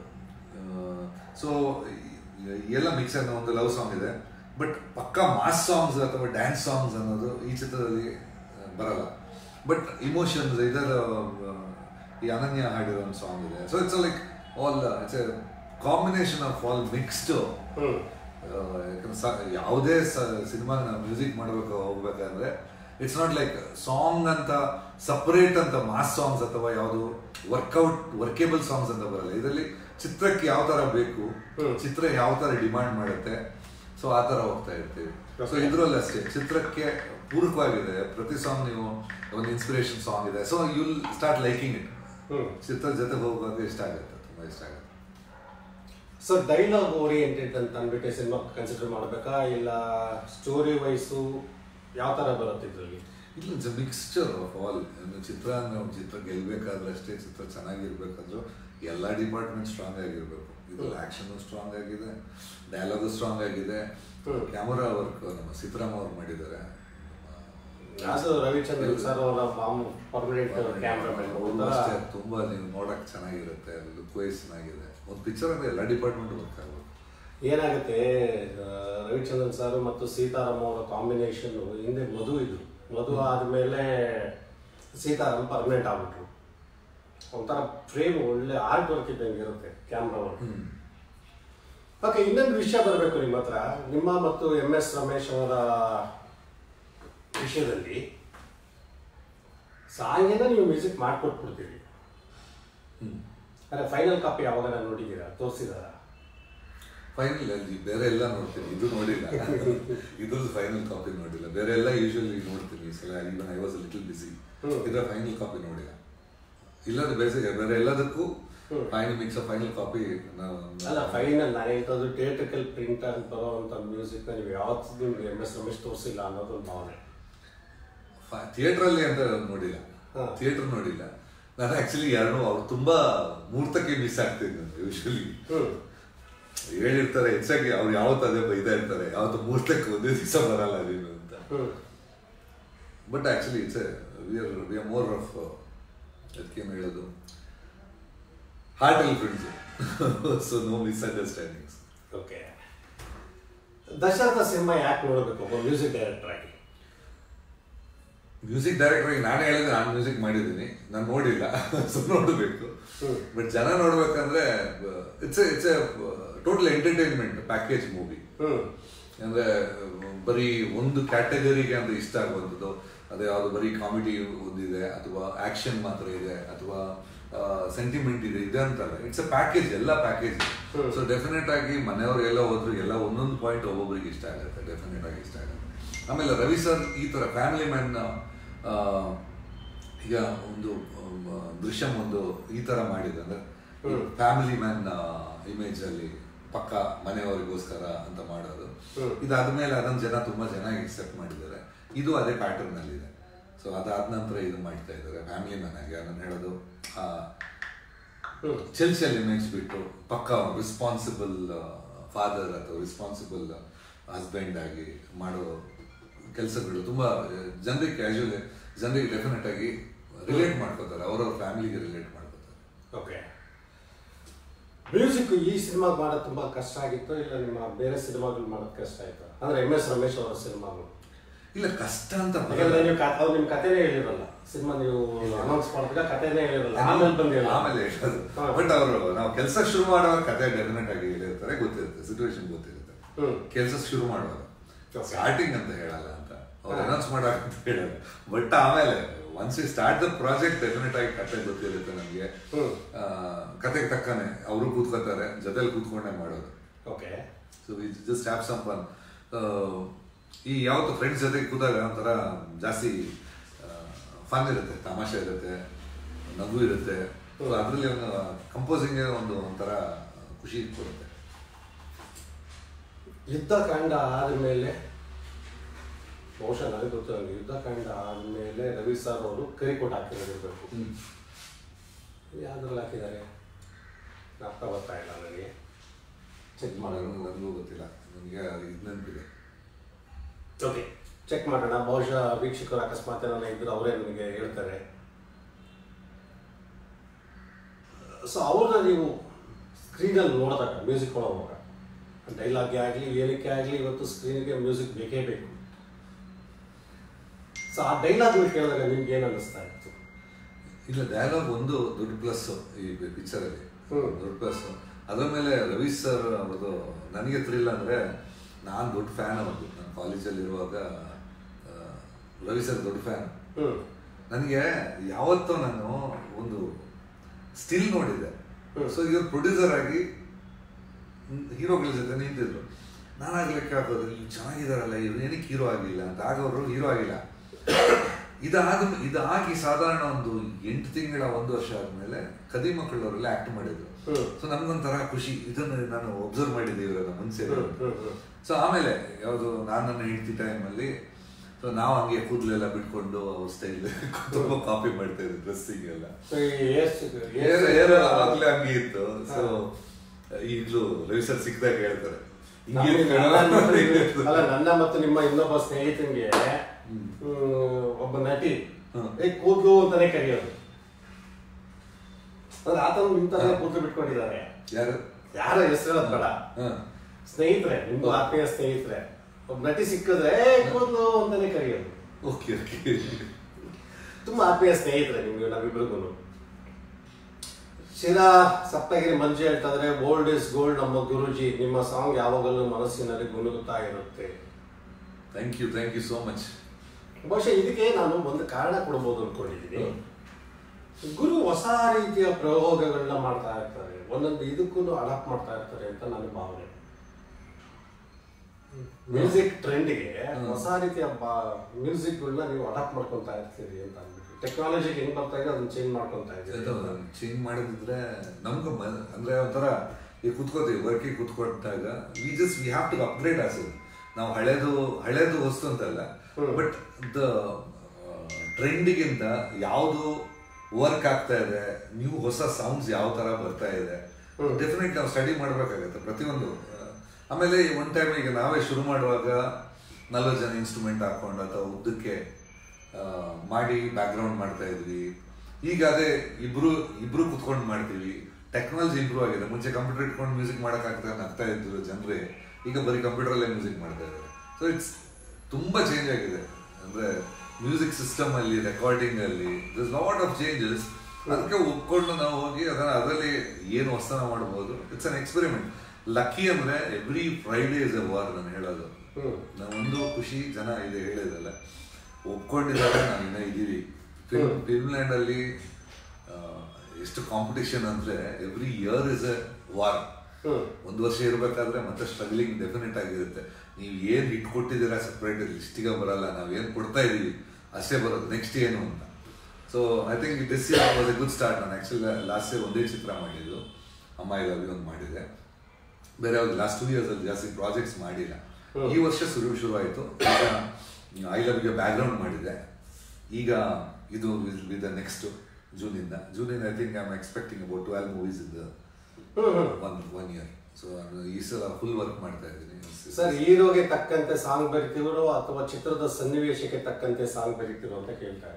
ಸೊ ಎಲ್ಲ ಮಿಕ್ಸ್ ಅನ್ನೋ ಒಂದು ಲವ್ ಸಾಂಗ್ ಇದೆ ಬಟ್ ಪಕ್ಕ ಮಾಸ್ ಸಾಂಗ್ಸ್ ಅಥವಾ ಡ್ಯಾನ್ಸ್ ಸಾಂಗ್ಸ್ ಅನ್ನೋದು ಈ ಚಿತ್ರದಲ್ಲಿ ಆ, ಬರಲ್ಲ ಬಟ್ ಇಮೋಷನ್ಸ್ ಇದರ ಆ, ಈ ಅನನ್ಯ ಹಾಡಿರೋ ಒಂದು ಸಾಂಗ್ ಇದೆ so it's like all it's a combination of all mixed hmm ಯಾಕಂದ್ರೆ ಸ- ಯಾವುದೇ ಸಿನಿಮಾ ನಾವು ಮ್ಯೂಸಿಕ್ ಮಾಡಬೇಕು ಹೋಗ್ಬೇಕಂದ್ರೆ ಇಟ್ಸ್ ನಾಟ್ ಲೈಕ್ ಸಾಂಗ್ ಅಂತ ಸಪರೇಟ್ ಅಂತ ಮಾಸ್ ಸಾಂಗ್ಸ್ ಅಥವಾ ಯಾವುದು ವರ್ಕೌಟ್ ವರ್ಕೇಬಲ್ ಸಾಂಗ್ಸ್ ಅಂತ ಬರಲ್ಲ ಇದರಲ್ಲಿ ಚಿತ್ರಕ್ಕೆ ಯಾವ ತರ ಬೇಕು ಹ್ಮ್. ಚಿತ್ರ ಯಾವ ತರ ಡಿಮಾಂಡ್ ಮಾಡುತ್ತೆ ಸೊ ಆ ತರ ಹೋಗ್ತಾ ಇರ್ತೀವಿ ಸೊ Okay. ಇದ್ರಲ್ಲಿ ಅಷ್ಟೇ ಚಿತ್ರಕ್ಕೆ ಪೂರಕವಾಗಿದೆ ಪ್ರತಿ ಸಾಂಗ್ ನೀವು ಒಂದು ಇನ್ಸ್ಪಿರೇಷನ್ ಸಾಂಗ್ ಇದೆ so you'll start liking it hmm ಚಿತ್ರ ಜೊತೆ ಹೋಗುವಾಗ ಇಷ್ಟ ಆಗುತ್ತೆ ತುಂಬಾ ಇಷ್ಟ ಆಗುತ್ತೆ ಸೊ ಡೈಲಾಗ್ ಓರಿಯೆಂಟೆಡ್ ಅಂತ ಅಂದ್ಬಿಟ್ಟು ಸಿನಿಮಾ ಕನ್ಸಿಡರ್ ಮಾಡ್ಬೇಕಾ ಇಲ್ಲ ಸ್ಟೋರಿ ವೈಸು ಯಾವ ತರ ಬರುತ್ತೆ ಇದರಲ್ಲಿ ಇಲ್ಲ ಇಟ್ಸ್ ಮಿಕ್ಸ್ಚರ್ ಆಫ್ ಆಲ್ ಚಿತ್ರ ಅಂದ್ರೆ ಒಂದು ಚಿತ್ರ ಗೆಲ್ಬೇಕಾದ್ರೆ ಅಷ್ಟೇ ಚಿತ್ರ ಚೆನ್ನಾಗಿರ್ಬೇಕಾದ್ರೂ ಎಲ್ಲ ಡಿಪಾರ್ಟ್ಮೆಂಟ್ ಸ್ಟ್ರಾಂಗ್ ಆಗಿರ್ಬೇಕು ಇದು ಆಕ್ಷನ್ ಸ್ಟ್ರಾಂಗ್ ಆಗಿದೆ ಡೈಲಾಗು ಸ್ಟ್ರಾಂಗ್ ಆಗಿದೆ ಹ್ಮ್. ಕ್ಯಾಮರಾ ವರ್ಕ್ ನಮ್ಮ ಸಿದ್ದರಾಮ ಅವ್ರು ಮಾಡಿದ್ದಾರೆ ಅದು ರವಿಚಂದ್ರನ್ ಸರ್ ಅವರ ಮಾಮ್ ಪರ್ಮನೆಂಟ್ ಕ್ಯಾಮ್ರಾಮನ್ ಅಷ್ಟೇ ತುಂಬಾ ನೀವು ನೋಡಕ್ ಚೆನ್ನಾಗಿರುತ್ತೆ ಲುಕ್ ವೈಸ್ ಚೆನ್ನಾಗಿದೆ ಒಂದು ಪಿಕ್ಚರ್ ಅಂದ್ರೆ ಎಲ್ಲ ಡಿಪಾರ್ಟ್ಮೆಂಟ್ ವರ್ಕ್ ಆಗ್ಬೇಕು ಏನಾಗುತ್ತೆ ಆ, ರವಿಚಂದ್ರನ್ ಸರ್ ಮತ್ತು ಸೀತಾರಾಮ್ ಅವರ ಕಾಂಬಿನೇಷನ್ ಹಿಂದೆ ಮಧು ಇದು ಮಧು ಆದಮೇಲೆ ಸೀತಾರಾಮ್ ಪರ್ಮನೆಂಟ್ ಆಗ್ಬಿಟ್ರು ಒಂಥರ ಫ್ರೇಮ್ ಒಳ್ಳೆ ಆರ್ಟ್ ವರ್ಕ್ ಇದ್ದಂಗೆ ಇರುತ್ತೆ ಕ್ಯಾಮ್ರಾ ವರ್ಕ್ ಓಕೆ ಇನ್ನೊಂದು ವಿಷಯ ಬರಬೇಕು ನಿಮ್ಮ ಹತ್ರ ನಿಮ್ಮ ಮತ್ತು ಎಂ ಎಸ್ ರಮೇಶ್ ಅವರ ವಿಷಯದಲ್ಲಿ ಸಾಂಗೇನ ನೀವು ಮ್ಯೂಸಿಕ್ ಮಾಡಿಕೊಟ್ಬಿಡ್ತೀರಿ ಅದೇ ಫೈನಲ್ ಕಾಪಿ ಯಾವಾಗ ನೋಡಿದ್ದೀರಾ ತೋರಿಸಿದಾರ ಫೈನಲ್ ಅಲ್ಲಿ ಬೇರೆ ಎಲ್ಲ ನೋಡ್ತೀನಿ ಇದು ನೋಡಿಲ್ಲ ಇದ್ರದ್ದು ಫೈನಲ್ ಕಾಪಿ ನೋಡಿಲ್ಲ ಬೇರೆ ಎಲ್ಲ ಯೂಶುವಲಿ ನೋಡ್ತೀನಿ ಈ ಸಲ even I was little busy hmm. ಇದರ ಫೈನಲ್ ಕಾಪಿ ನೋಡಿಲ್ಲ ಇಲ್ಲದ ಬೇಸಿಗೆ ಬೇರೆ ಎಲ್ಲದಕ್ಕೂ hmm. Final mix final copy ಅಲ್ಲ ಫೈನಲ್ ನಾನು ಹೇಳ್ತದ್ದು ಥಿಯೇಟ್ರಿಕಲ್ ಪ್ರಿಂಟ್ ಅಂತ ಬರೋವಂಥ ಮ್ಯೂಸಿಕ್ ನೀವು ಯಾವತ್ತೂ ನಿಮ್ಗೆ ಎಂ ಎಸ್ ರಮೇಶ್ ತೋರಿಸಿಲ್ಲ ಅನ್ನೋದೊಂದು ಭಾವನೆ ಥಿಯೇಟರ್ ಅಲ್ಲಿ ಅಂತ ನೋಡಿಲ್ಲ ಹಾ. ಥಿಯೇಟರ್ ನೋಡಿಲ್ಲ ನಾನು ಆಕ್ಚುಲಿ ಯಾರು ಅವ್ರು ತುಂಬಾ ಮುಹೂರ್ತಕ್ಕೆ ಮಿಸ್ ಆಗ್ತೀನಿ ನಾನು ಯೂಶುವಲಿ ಹ್ಮ್ ಹೇಳಿರ್ತಾರೆ ಹೆಚ್ಚಾಗಿ ಅವ್ರು ಯಾವತ್ತು ಅದೇ ಬೈತಾ ಇರ್ತಾರೆ ಯಾವತ್ತು ಮುಹೂರ್ತಕ್ಕೆ ಒಂದೇ ದಿವಸ ಬರಲ್ಲ ನೀನು ಅಂತ hmm but actually it's we are we are more of ಅದಕ್ಕೇನು ಹೇಳೋದು ಹಾರ್ಟ್ ಅಲ್ಲಿ friends so no misunderstandings okay Dasharatha cinema ಯಾಕೆ ನೋಡಬೇಕು ಒಬ್ಬ ಮ್ಯೂಸಿಕ್ ಡೈರೆಕ್ಟರ್ ಆಗಿ ಮ್ಯೂಸಿಕ್ ಡೈರೆಕ್ಟರ್ ನಾನೇ ಹೇಳಿದ್ರೆ ನಾನು ಮ್ಯೂಸಿಕ್ ಮಾಡಿದ್ದೀನಿ ನಾನು ನೋಡಿಲ್ಲ ಸೊ ನೋಡಬೇಕು ಹ್ಮ್. ಬಟ್ ಜನ ನೋಡ್ಬೇಕಂದ್ರೆ it's it's a total entertainment package movie hmm ಅಂದ್ರೆ ಅಹ್, ಬರೀ ಒಂದು ಕ್ಯಾಟಗರಿಗೆ ಅಂದ್ರೆ ಇಷ್ಟ ಆಗುವಂಥದ್ದು ಅದು ಯಾವುದು ಬರೀ ಕಾಮಿಡಿ ಒಂದಿದೆ ಅಥವಾ ಆಕ್ಷನ್ ಮಾತ್ರ ಇದೆ ಅಥವಾ ಸೆಂಟಿಮೆಂಟ್ ಇದೆ ಇದೆ ಅಂತಲ್ಲ ಇಟ್ಸ್ ಅ ಪ್ಯಾಕೇಜ್ ಎಲ್ಲ ಪ್ಯಾಕೇಜ್ ಹ್ಮ್. ಸೊ ಡೆಫಿನೆಟ್ ಆಗಿ ಮನೆಯವರು ಎಲ್ಲ ಹೋದ್ರು ಎಲ್ಲ ಒಂದೊಂದು ಪಾಯಿಂಟ್ ಒಬ್ಬೊಬ್ರಿಗೆ ಇಷ್ಟ ಆಗುತ್ತೆ ಡೆಫಿನೆಟ್ ಆಗಿ ಇಷ್ಟ ಆಗುತ್ತೆ ಆಮೇಲೆ ರವಿ ಸರ್ ಈ ತರ ಫ್ಯಾಮಿಲಿ ಮ್ಯಾನ್ ಈಗ ಒಂದು um, ದೃಶ್ಯಂ ಒಂದು ಈ ತರ ಮಾಡಿದೆ ಅಂದ್ರೆ ಹ್ಮ್. ಫ್ಯಾಮಿಲಿ ಮ್ಯಾನ್ ಇಮೇಜ್ ಅಲ್ಲಿ ಪಕ್ಕ ಮನೆಯವರಿಗೋಸ್ಕರ ಅಂತ ಮಾಡೋದು ಹ್ಮ್. ಇದಾದ್ಮೇಲೆ ಅದನ್ನ ಜನ ತುಂಬಾ ಚೆನ್ನಾಗಿ ಎಕ್ಸೆಪ್ಟ್ ಮಾಡಿದ್ದಾರೆ ಇದು ಅದೇ ಪ್ಯಾಟರ್ನ್ ಅಲ್ಲಿ ಇದೆ ಸೊ ಅದಾದ ನಂತರ ಇದು ಮಾಡ್ತಾ ಇದ್ದಾರೆ ಫ್ಯಾಮಿಲಿ ಮ್ಯಾನ್ ಆಗಿ ನಾನು ಹೇಳೋದು ಆ, ಹ್ಮ್ ಚೆಲ್ಸಿಯಲ್ಲಿ ಇಮೇಜ್ ಬಿಟ್ಟು ಪಕ್ಕ ರಿಸ್ಪಾನ್ಸಿಬಲ್ ಫಾದರ್ ಅಥವಾ ರಿಸ್ಪಾನ್ಸಿಬಲ್ ಹಸ್ಬೆಂಡ್ ಆಗಿ ಮಾಡೋ ಕೆಲಸಗಳು ತುಂಬಾ ಜನರಿಗೆ ಕ್ಯಾಶುವಲ್ ಜನರಿಗೆ ಡೆಫಿನೆಟ್ ಆಗಿ ರಿಲೇಟ್ ಮಾಡ್ಕೋತಾರೆ ಅವರವ್ರ ಫ್ಯಾಮಿಲಿಗೆ ರಿಲೇಟ್ ಮಾಡ್ಕೋತಾರೆ ಓಕೆ ಮ್ಯೂಸಿಕ್ ಈ ಸಿನಿಮಾ ಮಾಡೋದು ತುಂಬಾ ಕಷ್ಟ ಆಗಿತ್ತು ಇಲ್ಲ ನಿಮ್ಮ ಬೇರೆ ಸಿನಿಮಾಗಳು ಮಾಡೋದು ಕಷ್ಟ ಆಯ್ತು ಅಂದ್ರೆ ಎಂ ಎಸ್ ರಮೇಶ್ ಅವರ ಸಿನಿಮಾಗಳು ಇಲ್ಲ ಕಷ್ಟ ಅಂತ ಯಾಕಂದ್ರೆ ನೀವು ಕ- ಅವ್ರು ನಿಮ್ ಕಥೆನೇ ಹೇಳಿರಲ್ಲ ಸಿನಿಮಾ ನೀವು ಅನೌನ್ಸ್ ಮಾಡಿದಾಗ ಕಥೆನೇ ಹೇಳಿರಲ್ಲ ಆಮೇಲೆ ಬಂದು ಹೇಳೋದು. ಆಮೇಲೆ ಹೇಳೋದು ಹಾ. ಬಟ್ ಅವರು ನಾವು ಕೆಲಸ ಶುರು ಮಾಡುವಾಗ ಕತೆ ಡೆಫಿನೆಟ್ ಆಗಿ ಹೇಳಿರ್ತಾರೆ ಗೊತ್ತಿರುತ್ತೆ ಸಿಚುವೇಶನ್ ಗೊತ್ತಿರುತ್ತೆ ಹ್ಮ್. ಕೆಲಸ ಶುರು ಮಾಡುವಾಗ Okay. ಸ್ಟಾರ್ಟಿಂಗ್ ಅಂತ ಹೇಳಲ್ಲ ಅಂತ ಅವ್ರು ಹಾ. ಅನೌನ್ಸ್ ಮಾಡುವಾಗ ಅಂತ ಹೇಳಲ್ಲ ಬಟ್ ಆಮೇಲೆ once you start the project definite ಆಗಿ ಕತೆ ಗೊತ್ತಿರುತ್ತೆ ನಮಗೆ ಹ್ಮ್. ಕತೆಗೆ ತಕ್ಕನೆ ಅವರು ಕೂತ್ಕೋತಾರೆ ಜೊತೆಲಿ ಕೂತ್ಕೊಂಡೇ ಮಾಡೋದು okay so we just have some fun ಈ ಯಾವತ್ತು ಫ್ರೆಂಡ್ಸ್ ಜೊತೆ ಕೂತಾಗ ಒಂಥರ ಜಾಸ್ತಿ ಫನ್ ಇರುತ್ತೆ ತಮಾಷೆ ಇರುತ್ತೆ ನಗು ಇರುತ್ತೆ ಸೊ ಅದರಲ್ಲಿ ಒಂದು ಕಂಪೋಸಿಂಗ್ ಒಂದು ಒಂಥರ ಖುಷಿ ಕೊಡುತ್ತೆ ಯುದ್ಧ ಕಾಂಡ ಆದಮೇಲೆ ಬಹುಶಃ ನನಗೆ ಗೊತ್ತು ನನಗೆ ಯುದ್ಧ ಕಾಂಡ ಆದಮೇಲೆ ರವಿ ಸರ್ ಅವರು ಕರಿಕೋಟ್ ಹಾಕಿರೋದಿರ್ಬೇಕು ಯಾವ್ದ್ರಲ್ಲಿ ಹಾಕಿದ್ದಾರೆ ಅರ್ಥ ಬರ್ತಾ ಇಲ್ಲ ನನಗೆ ಚೆಕ್ ಮಾಡೋಣ ಮಾಡೋದು ನನಗೂ ಗೊತ್ತಿಲ್ಲ ನನಗೆ ಇದು ನೆನಪಿದೆ ಓಕೆ ಚೆಕ್ ಮಾಡೋಣ ಬಹುಶಃ ವೀಕ್ಷಕರು ಅಕಸ್ಮಾತ್ ಏನಾರ ಇದ್ರು ಅವರೇ ನನಗೆ ಹೇಳ್ತಾರೆ ಸೊ ಅವ್ರನ್ನ ನೀವು ಸ್ಕ್ರೀನಲ್ಲಿ ನೋಡಿದಾಗ ಮ್ಯೂಸಿಕ್ ಕೊಡೋವಾಗ ಡೈಲಾಗ್ಗೆ ಆಗಲಿ ಏನಕ್ಕೆ ಆಗಲಿ ಇವತ್ತು ಸ್ಕ್ರೀನ್ಗೆ ಮ್ಯೂಸಿಕ್ ಬೇಕೇ ಬೇಕು ಸೊ ಆ ಡೈಲಾಗ್ಗಳು ಕೇಳಿದಾಗ ನಿಮ್ಗೆ ಏನು ಅನ್ನಿಸ್ತಾ ಇತ್ತು ಇಲ್ಲ ಡಯಲಾಗ್ ಒಂದು ದೊಡ್ಡ ಪ್ಲಸ್ ಈ ಪಿಕ್ಚರಲ್ಲಿ ಹ್ಮ್. ದೊಡ್ಡ ಪ್ಲಸ್ ಅದ್ರ ಮೇಲೆ ರವಿ ಸರ್ ಅವ್ರದ್ದು ನನಗೆ ಥ್ರಿಲ್ ಅಂದ್ರೆ ನಾನು ದೊಡ್ಡ ಫ್ಯಾನ್ ಅವ್ರದ್ದು ನಾನು ಕಾಲೇಜಲ್ಲಿ ಇರುವಾಗ ಆ, ರವಿ ಸರ್ ದೊಡ್ಡ ಫ್ಯಾನ್ ಹ್ಞೂ ನನಗೆ ಯಾವತ್ತೂ ನಾನು ಒಂದು ಸ್ಟಿಲ್ ನೋಡಿದೆ ಹ್ಮ್. ಸೊ ಇವ್ರು ಪ್ರೊಡ್ಯೂಸರ್ ಆಗಿ ಹೀರೋಗಳ ಜೊತೆ ನಿಂತಿದ್ರು ನಾನಾಗ್ಲೇ ಕೇಳ್ಬೋದು ಇವ್ರು ಚೆನ್ನಾಗಿದಾರಲ್ಲ ಇವ್ರು ಏನಕ್ಕೆ ಹೀರೋ ಆಗಿಲ್ಲ ಅಂತ ಆಗ ಅವರು ಹೀರೋ ಆಗಿಲ್ಲ ಇದಾದ ಇದಾಗಿ ಸಾಧಾರಣ ಒಂದು ಎಂಟು ತಿಂಗಳ ಒಂದು ವರ್ಷ ಆದ್ಮೇಲೆ ಕದಿ ಮಕ್ಕಳವರೆಲ್ಲ ಆಕ್ಟ್ ಮಾಡಿದ್ರು ಹ್ಮ್. ಸೊ ನಮ್ಗೊಂಥರ ಖುಷಿ ಇದನ್ನು ನಾನು ಒಬ್ಸರ್ವ್ ಮಾಡಿದ್ದೆ ಇವರೆಲ್ಲ ಮುಂಚೆ ಹ್ಮ್, ಹ್ಮ್, ಹ್ಮ್. ಸೊ ಆಮೇಲೆ ಯಾವುದು ನಾನು ನನ್ನ ಹೆಂಡತಿ ಟೈಮಲ್ಲಿ ಸೊ ನಾವು ಹಂಗೆ ಕೂದಲೆಲ್ಲ ಬಿಟ್ಕೊಂಡು ಅವ್ರ ಸ್ಟೈಲ್ ತುಂಬ ಕಾಪಿ ಮಾಡ್ತಾ ಇದ್ವಿ ಡ್ರೆಸ್ಸಿಂಗ್ ಎಲ್ಲ ಸೊ ಈ ಏರ್ಸ್ ಏರ್ ಏರ್ ಆಗ್ಲೇ ಹಂಗೆ ಇತ್ತು ಸೊ ಈಗಲೂ ರವಿ ಸರ್ ಸಿಕ್ಕಿದಾಗ ಹೇಳ್ತಾರೆ ಹಿಂಗೆ ಇತ್ತು ಅಲ್ಲ ಕಣೋ, ಹಿಂಗೆ ಇತ್ತು. ನನ್ನ ಮತ್ತು ನಿಮ್ಮ ಇನ್ನೊಬ್ಬ ಸ್ನೇಹಿತನಿಗೆ ಹ್ಮ್, ಒಬ್ಬ ನಟಿ ಹ್ಮ್. ಏ ಕೂದ್ಲು ಅಂತಾನೆ ಕರೆಯೋದು ಅಂದ್ರೆ ಆತನು ನಿಂತಾನೆ ಕೂದಲು ಬಿಟ್ಕೊಂಡಿದ್ದಾರೆ ಯಾರು ಯಾರ ಹೆಸರು ಹೇಳೋದ್ ಬೇಡ ಹ. ಸ್ನೇಹಿತರೆ ನಿಮ್ಮ ಆತ್ಮೀಯ ಸ್ನೇಹಿತರೆ ಒಬ್ಬ ನಟಿ ಸಿಕ್ಕಿದ್ರೆ ಏ ಕೂದ್ಲು ಅಂತಾನೆ ಕರೆಯೋದು ಓಕೆ ಓಕೆ ತುಂಬಾ ಆತ್ಮೀಯ ಸ್ನೇಹಿತರೆ ನಿಮ್ಗೆ ನಾವಿಬ್ರಿಗೂ ಶಿರಾ ಸಪ್ತಗಿರಿ ಮಂಜು ಹೇಳ್ತಾ ಇದ್ರೆ ಓಲ್ಡ್ ಇಸ್ ಗೋಲ್ಡ್ ನಮ್ಮ ಗುರುಜಿ ನಿಮ್ಮ ಸಾಂಗ್ ಯಾವಾಗಲೂ ಮನಸ್ಸಿನಲ್ಲಿ ಗುನುಗುತ್ತಾ ಇರುತ್ತೆ thank you thank you so much ಬಹುಶಃ ಇದಕ್ಕೆ ನಾನು ಒಂದು ಕಾರಣ ಕೊಡ್ಬೋದು ಅನ್ಕೊಂಡಿದ್ದೀನಿ ಗುರು ಹೊಸ ರೀತಿಯ ಪ್ರಯೋಗಗಳನ್ನ ಮಾಡ್ತಾ ಇರ್ತಾರೆ ಒಂದೊಂದು ಇದಕ್ಕೂ ಅಡಾಪ್ಟ್ ಮಾಡ್ತಾ ಇರ್ತಾರೆ ಅಂತ ನನ್ನ ಭಾವನೆ ಮ್ಯೂಸಿಕ್ ಟ್ರೆಂಡ್ಗೆ ಹೊಸ ರೀತಿಯ ಮ್ಯೂಸಿಕ್ಗಳನ್ನ ನೀವು ಅಡಾಪ್ಟ್ ಮಾಡ್ಕೊಂತಾ ಇರ್ತೀರಿ ಅಂತ ಅಂದ್ಬಿಟ್ಟು ಟೆಕ್ನಾಲಜಿಗೆ ಹೆಂಗ್ ಬರ್ತಾ ಇದೆ ಅದನ್ನ ಚೇಂಜ್ ಮಾಡ್ಕೊಂತಾ ಇದ್ದೀರಿ ಚೇಂಜ್ ಮಾಡಿದ್ರೆ ನಮ್ಗೆ ಮ- ಅಂದ್ರೆ ಒಂಥರ ಈಗ ಕುತ್ಕೋತೀವಿ ವರ್ಕಿಗೆ ಕುತ್ಕೊಂಡಾಗ we just we have to upgrade ಆಸು ನಾವು ಹಳೇದು ಹಳೇದು ವಸ್ತು ಅಂತಲ್ಲ ಬಟ್ ದ ಟ್ರೆಂಡಿಗಿಂತ ಯಾವುದು ವರ್ಕ್ ಆಗ್ತಾ ಇದೆ ನ್ಯೂ ಹೊಸ ಸೌಂಡ್ಸ್ ಯಾವ ತರ ಬರ್ತಾ ಇದೆ ಡೆಫಿನೆಟ್ ನಾವು ಸ್ಟಡಿ ಮಾಡ್ಬೇಕಾಗತ್ತೆ ಪ್ರತಿಯೊಂದು ಆ, ಆಮೇಲೆ ಒನ್ ಟೈಮ್ ಈಗ ನಾವೇ ಶುರು ಮಾಡುವಾಗ ನಲ್ವತ್ತು ಜನ ಇನ್ಸ್ಟ್ರೂಮೆಂಟ್ ಹಾಕೊಂಡು ಅಥವಾ ಉದ್ದಕ್ಕೆ ಆ, ಮಾಡಿ ಬ್ಯಾಕ್ಗ್ರೌಂಡ್ ಮಾಡ್ತಾ ಇದ್ವಿ ಈಗ ಅದೇ ಇಬ್ರು ಇಬ್ರು ಕುತ್ಕೊಂಡು ಮಾಡ್ತೀವಿ ಟೆಕ್ನಾಲಜಿ ಇಂಪ್ರೂವ್ ಆಗಿದೆ ಮುಂಚೆ ಕಂಪ್ಯೂಟರ್ ಇಟ್ಕೊಂಡು ಮ್ಯೂಸಿಕ್ ಮಾಡೋಕ್ಕಾಗ್ತದೆ ಅಂತ ಆಗ್ತಾ ಇದ್ರು ಜನರೇ ಈಗ ಬರೀ ಕಂಪ್ಯೂಟರಲ್ಲೇ ಮ್ಯೂಸಿಕ್ ಮಾಡ್ತಾ ಇದ್ದಾರೆ ಸೊ ಇಟ್ಸ್ ತುಂಬಾ ಚೇಂಜ್ ಆಗಿದೆ ಅಂದ್ರೆ ಮ್ಯೂಸಿಕ್ ಸಿಸ್ಟಮ್ ಅಲ್ಲಿ ರೆಕಾರ್ಡಿಂಗ್ ಅಲ್ಲಿ ದಿಸ್ ಲಾಟ್ ಆಫ್ ಚೇಂಜಸ್ ಅದಕ್ಕೆ ಒಪ್ಕೊಂಡು ನಾವು ಹೋಗಿ ಅದನ್ನ ಅದರಲ್ಲಿ ಏನು ಹೊಸನ ಮಾಡ್ಬೋದು ಇಟ್ಸ್ ಅನ್ ಎಕ್ಸ್ಪೆರಿಮೆಂಟ್ ಲಕ್ಕಿ ಅಂದ್ರೆ every Friday is a war ನಾನು ಹೇಳೋದು ಹ್ಮ್. ನಾವು ಒಂದು ಖುಷಿ ಜನ ಇದೆ ಹೇಳಿದಲ್ಲ ಒಪ್ಕೊಂಡಿದ್ದಾರೆ ನಾವು ಇನ್ನೂ ಇದೀವಿ ಫಿಲ್ಮ್ ಫಿಲ್ಮ್ಲ್ಯಾಂಡ್ ಅಲ್ಲಿ ಆ, ಎಷ್ಟು ಕಾಂಪಿಟಿಷನ್ ಅಂದ್ರೆ every year is a war hmm. ಒಂದು ವರ್ಷ ಇರಬೇಕಾದ್ರೆ ಮತ್ತೆ ಸ್ಟ್ರಗ್ಲಿಂಗ್ ಡೆಫಿನೆಟ್ ಆಗಿರುತ್ತೆ ನೀವು ಏನ್ ಹಿಟ್ ಕೊಟ್ಟಿದ್ದೀರಾ ಸಪ್ರೇಟ್ ಲಿಸ್ಟಿಗೆ ಬರಲ್ಲ ನಾವ್ ಏನ್ ಕೊಡ್ತಾ ಇದೀವಿ ಅಷ್ಟೇ ಬರೋದು ನೆಕ್ಸ್ಟ್ ಏನು ಅಂತ so I think this year was a good start ನಾನು ಆಕ್ಚುಲಿ ಲಾಸ್ಟ್ ಇಯರ್ ಒಂದೇ ಚಿತ್ರ ಮಾಡಿದ್ದು ಅಮ್ಮ ಇದಾವಿ ಒಂದು ಮಾಡಿದೆ ಬೇರೆ ಯಾವ್ದು ಲಾಸ್ಟ್ ಟೂ ಇಯರ್ಸ್ ಅಲ್ಲಿ ಜಾಸ್ತಿ ಪ್ರಾಜೆಕ್ಟ್ಸ್ ಮಾಡಿಲ್ಲ ಈ ವರ್ಷ ಶುರು ಶುರು ಆಯಿತು ಈಗ ಐ ಲವ್ಗೆ ಬ್ಯಾಕ್ಗ್ರೌಂಡ್ ಮಾಡಿದೆ ಈಗ ಇದು ವಿತ್ ನೆಕ್ಸ್ಟ್ ಜೂನಿಂದ ಜೂನಿಂದ I think I am expecting about twelve movies ಇದ್ದ ಒನ್ ಒನ್ ಇಯರ್ ಸೊ ಈ ಸಲ ಫುಲ್ ವರ್ಕ್ ಮಾಡ್ತಾ ಇದ್ದೀನಿ ಸರ್ ಹೀರೋಗೆ ತಕ್ಕಂತೆ ಸಾಂಗ್ ಬರಿತಿರೋ ಅಥವಾ ಚಿತ್ರದ ಸನ್ನಿವೇಶಕ್ಕೆ ತಕ್ಕಂತೆ ಸಾಂಗ್ ಬರಿತಿರೋ ಅಂತ ಕೇಳ್ತಾ ಇದ್ದಾರೆ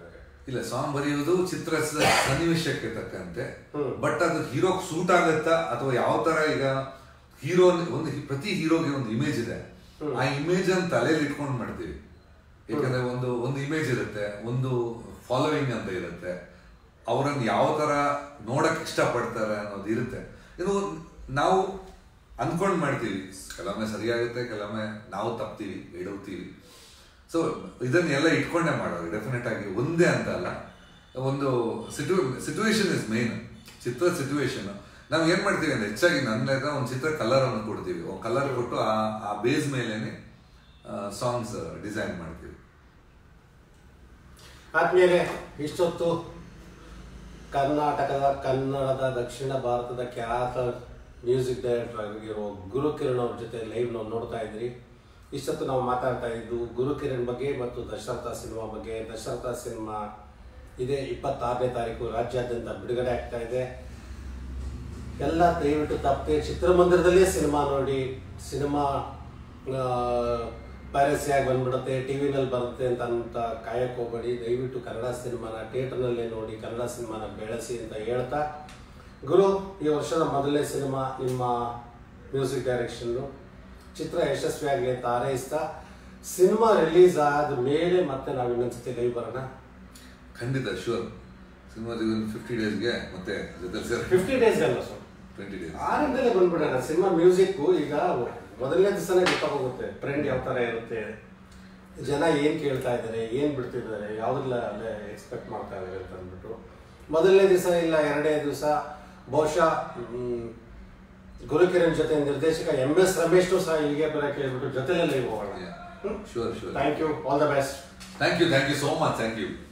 ಇಲ್ಲ ಸಾಂಗ್ ಬರೆಯುವುದು ಚಿತ್ರ ಸ- ಸನ್ನಿವೇಶಕ್ಕೆ ತಕ್ಕಂತೆ ಹ್ಮ್. ಬಟ್ ಅದು ಹೀರೋಗ್ ಸೂಟ್ ಆಗತ್ತಾ ಅಥವಾ ಯಾವ ತರ ಈಗ ಹೀರೋ ಒಂದು ಪ್ರತಿ ಹೀರೋಗೆ ಒಂದು ಇಮೇಜ್ ಇದೆ ಆ ಇಮೇಜ್ ಅನ್ನು ತಲೆಯಲ್ಲಿ ಇಟ್ಕೊಂಡು ಮಾಡ್ತೀವಿ ಯಾಕಂದ್ರೆ ಒಂದು ಒಂದು ಇಮೇಜ್ ಇರುತ್ತೆ ಒಂದು ಫಾಲೋವಿಂಗ್ ಅಂತ ಇರುತ್ತೆ ಅವರನ್ನು ಯಾವ ತರ ನೋಡಕ್ ಇಷ್ಟಪಡ್ತಾರೆ ಅನ್ನೋದು ಇರುತ್ತೆ ಇದು ನಾವು ಅನ್ಕೊಂಡ್ ಮಾಡ್ತೀವಿ ಕೆಲವೊಮ್ಮೆ ಸರಿಯಾಗುತ್ತೆ ಕೆಲವೊಮ್ಮೆ ನಾವು ತಪ್ತೀವಿ ಎಡವ್ತೀವಿ ಸೊ ಇದನ್ನೆಲ್ಲ ಇಟ್ಕೊಂಡೇ ಮಾಡೋದು ಡೆಫಿನೆಟ್ ಆಗಿ ಒಂದೇ ಅಂತ ಅಲ್ಲ ಒಂದು ಸಿಟು ಸಿಚುವೇಶನ್ ಇಸ್ ಮೇನ್ ಚಿತ್ರ ಸಿಚುವೇಶನ್ ನಾವು ಏನ್ ಮಾಡ್ತೀವಿ ಅಂದ್ರೆ ಹೆಚ್ಚಾಗಿ ನನ್ನ ಒಂದು ಚಿತ್ರ ಕಲರ್ ಅನ್ನು ಕೊಡ್ತೀವಿ ಕಲರ್ ಕೊಟ್ಟು ಆ ಆ ಬೇಸ್ ಮೇಲೇನೆ ಸಾಂಗ್ಸ್ ಡಿಸೈನ್ ಮಾಡ್ತೀವಿ ಆದ್ಮೇಲೆ ಇಷ್ಟೊತ್ತು ಕರ್ನಾಟಕದ ಕನ್ನಡದ ದಕ್ಷಿಣ ಭಾರತದ ಖ್ಯಾತ ಮ್ಯೂಸಿಕ್ ಡೈರೆಕ್ಟರ್ ಆಗಿರೋ ಗುರು ಕಿರಣ್ ಅವ್ರ ಜೊತೆ ಲೈವ್ ನಾವು ನೋಡ್ತಾ ಇದ್ರಿ ಇಷ್ಟೊತ್ತು ನಾವು ಮಾತಾಡ್ತಾ ಇದ್ದು ಗುರು ಕಿರಣ್ ಬಗ್ಗೆ ಮತ್ತು ದಶರಥ ಸಿನಿಮಾ ಬಗ್ಗೆ ದಶರಥ ಸಿನಿಮಾ ಇದೇ ಇಪ್ಪತ್ತಾರನೇ ತಾರೀಕು ರಾಜ್ಯಾದ್ಯಂತ ಬಿಡುಗಡೆ ಆಗ್ತಾ ಇದೆ ಎಲ್ಲ ದಯವಿಟ್ಟು ತಪ್ಪದೆ ಚಿತ್ರಮಂದಿರದಲ್ಲೇ ಸಿನಿಮಾ ನೋಡಿ ಸಿನಿಮಾ ಪೈರಸಿ ಆಗಿ ಬಂದ್ಬಿಡುತ್ತೆ ಟಿ ವಿನಲ್ಲಿ ಬರುತ್ತೆ ಅಂತ ಅಂತ ಕಾಯಕ್ಕೆ ಹೋಗ್ಬೇಡಿ ದಯವಿಟ್ಟು ಕನ್ನಡ ಸಿನಿಮಾನ ಥಿಯೇಟರ್ನಲ್ಲೇ ನೋಡಿ ಕನ್ನಡ ಸಿನಿಮಾನ ಬೆಳೆಸಿ ಅಂತ ಹೇಳ್ತಾ ಗುರು ಈ ವರ್ಷದ ಮೊದಲನೇ ಸಿನಿಮಾ ನಿಮ್ಮ ಮ್ಯೂಸಿಕ್ ಡೈರೆಕ್ಷನ್ನು ಚಿತ್ರ ಯಶಸ್ವಿಯಾಗಲಿ ಅಂತ ಹಾರೈಸ್ತಾ ಸಿನಿಮಾ ರಿಲೀಸ್ ಆದ ಮೇಲೆ ಮತ್ತೆ ನಾವು ಇನ್ನೊಂದ್ಸತಿ ಲೈವ್ ಬರೋಣ ಖಂಡಿತ ಶೂರ್ ಸಿನಿಮಾ ಫಿಫ್ಟಿ ಡೇಸ್ಗೆ ಮತ್ತೆ ಜೊತೆ ಸೇರಿ ಫಿಫ್ಟಿ ಡೇಸ್ ಅಲ್ಲ ಸರ್ ಟ್ವೆಂಟಿ ಡೇಸ್ ಆರಿಂದಲೇ ಬಂದ್ಬಿಡೋಣ ಸಿನಿಮಾ ಮ್ಯೂಸಿಕ್ ಈಗ ಮೊದಲನೇ ದಿವಸನೇ ಗೊತ್ತಾಗೋಗುತ್ತೆ ಟ್ರೆಂಡ್ ಯಾವ ಥರ ಇರುತ್ತೆ ಜನ ಏನು ಕೇಳ್ತಾ ಇದ್ದಾರೆ ಏನು ಬಿಡ್ತಿದ್ದಾರೆ ಯಾವುದೆಲ್ಲ ಅಲ್ಲೇ ಎಕ್ಸ್ಪೆಕ್ಟ್ ಮಾಡ್ತಾ ಇದ್ದಾರೆ ಅಂತ ಅಂದ್ಬಿಟ್ಟು ಮೊದಲನೇ ದಿವಸ ಇಲ್ಲ ಎರಡನೇ ದಿವಸ ಬಹುಶಃ ಮ್, ಗುರುಕಿರಣ್ ಜೊತೆ ನಿರ್ದೇಶಕ ಎಂ ಎಸ್ ರಮೇಶ್ನು ಸಹ ಇಲ್ಲಿಗೆ ಬರೋಕೆ ಹೇಳ್ಬಿಟ್ಟು ಜೊತೆಲೇ ಹೋಗೋಣ sure sure thank you all the best thank you thank you so much thank you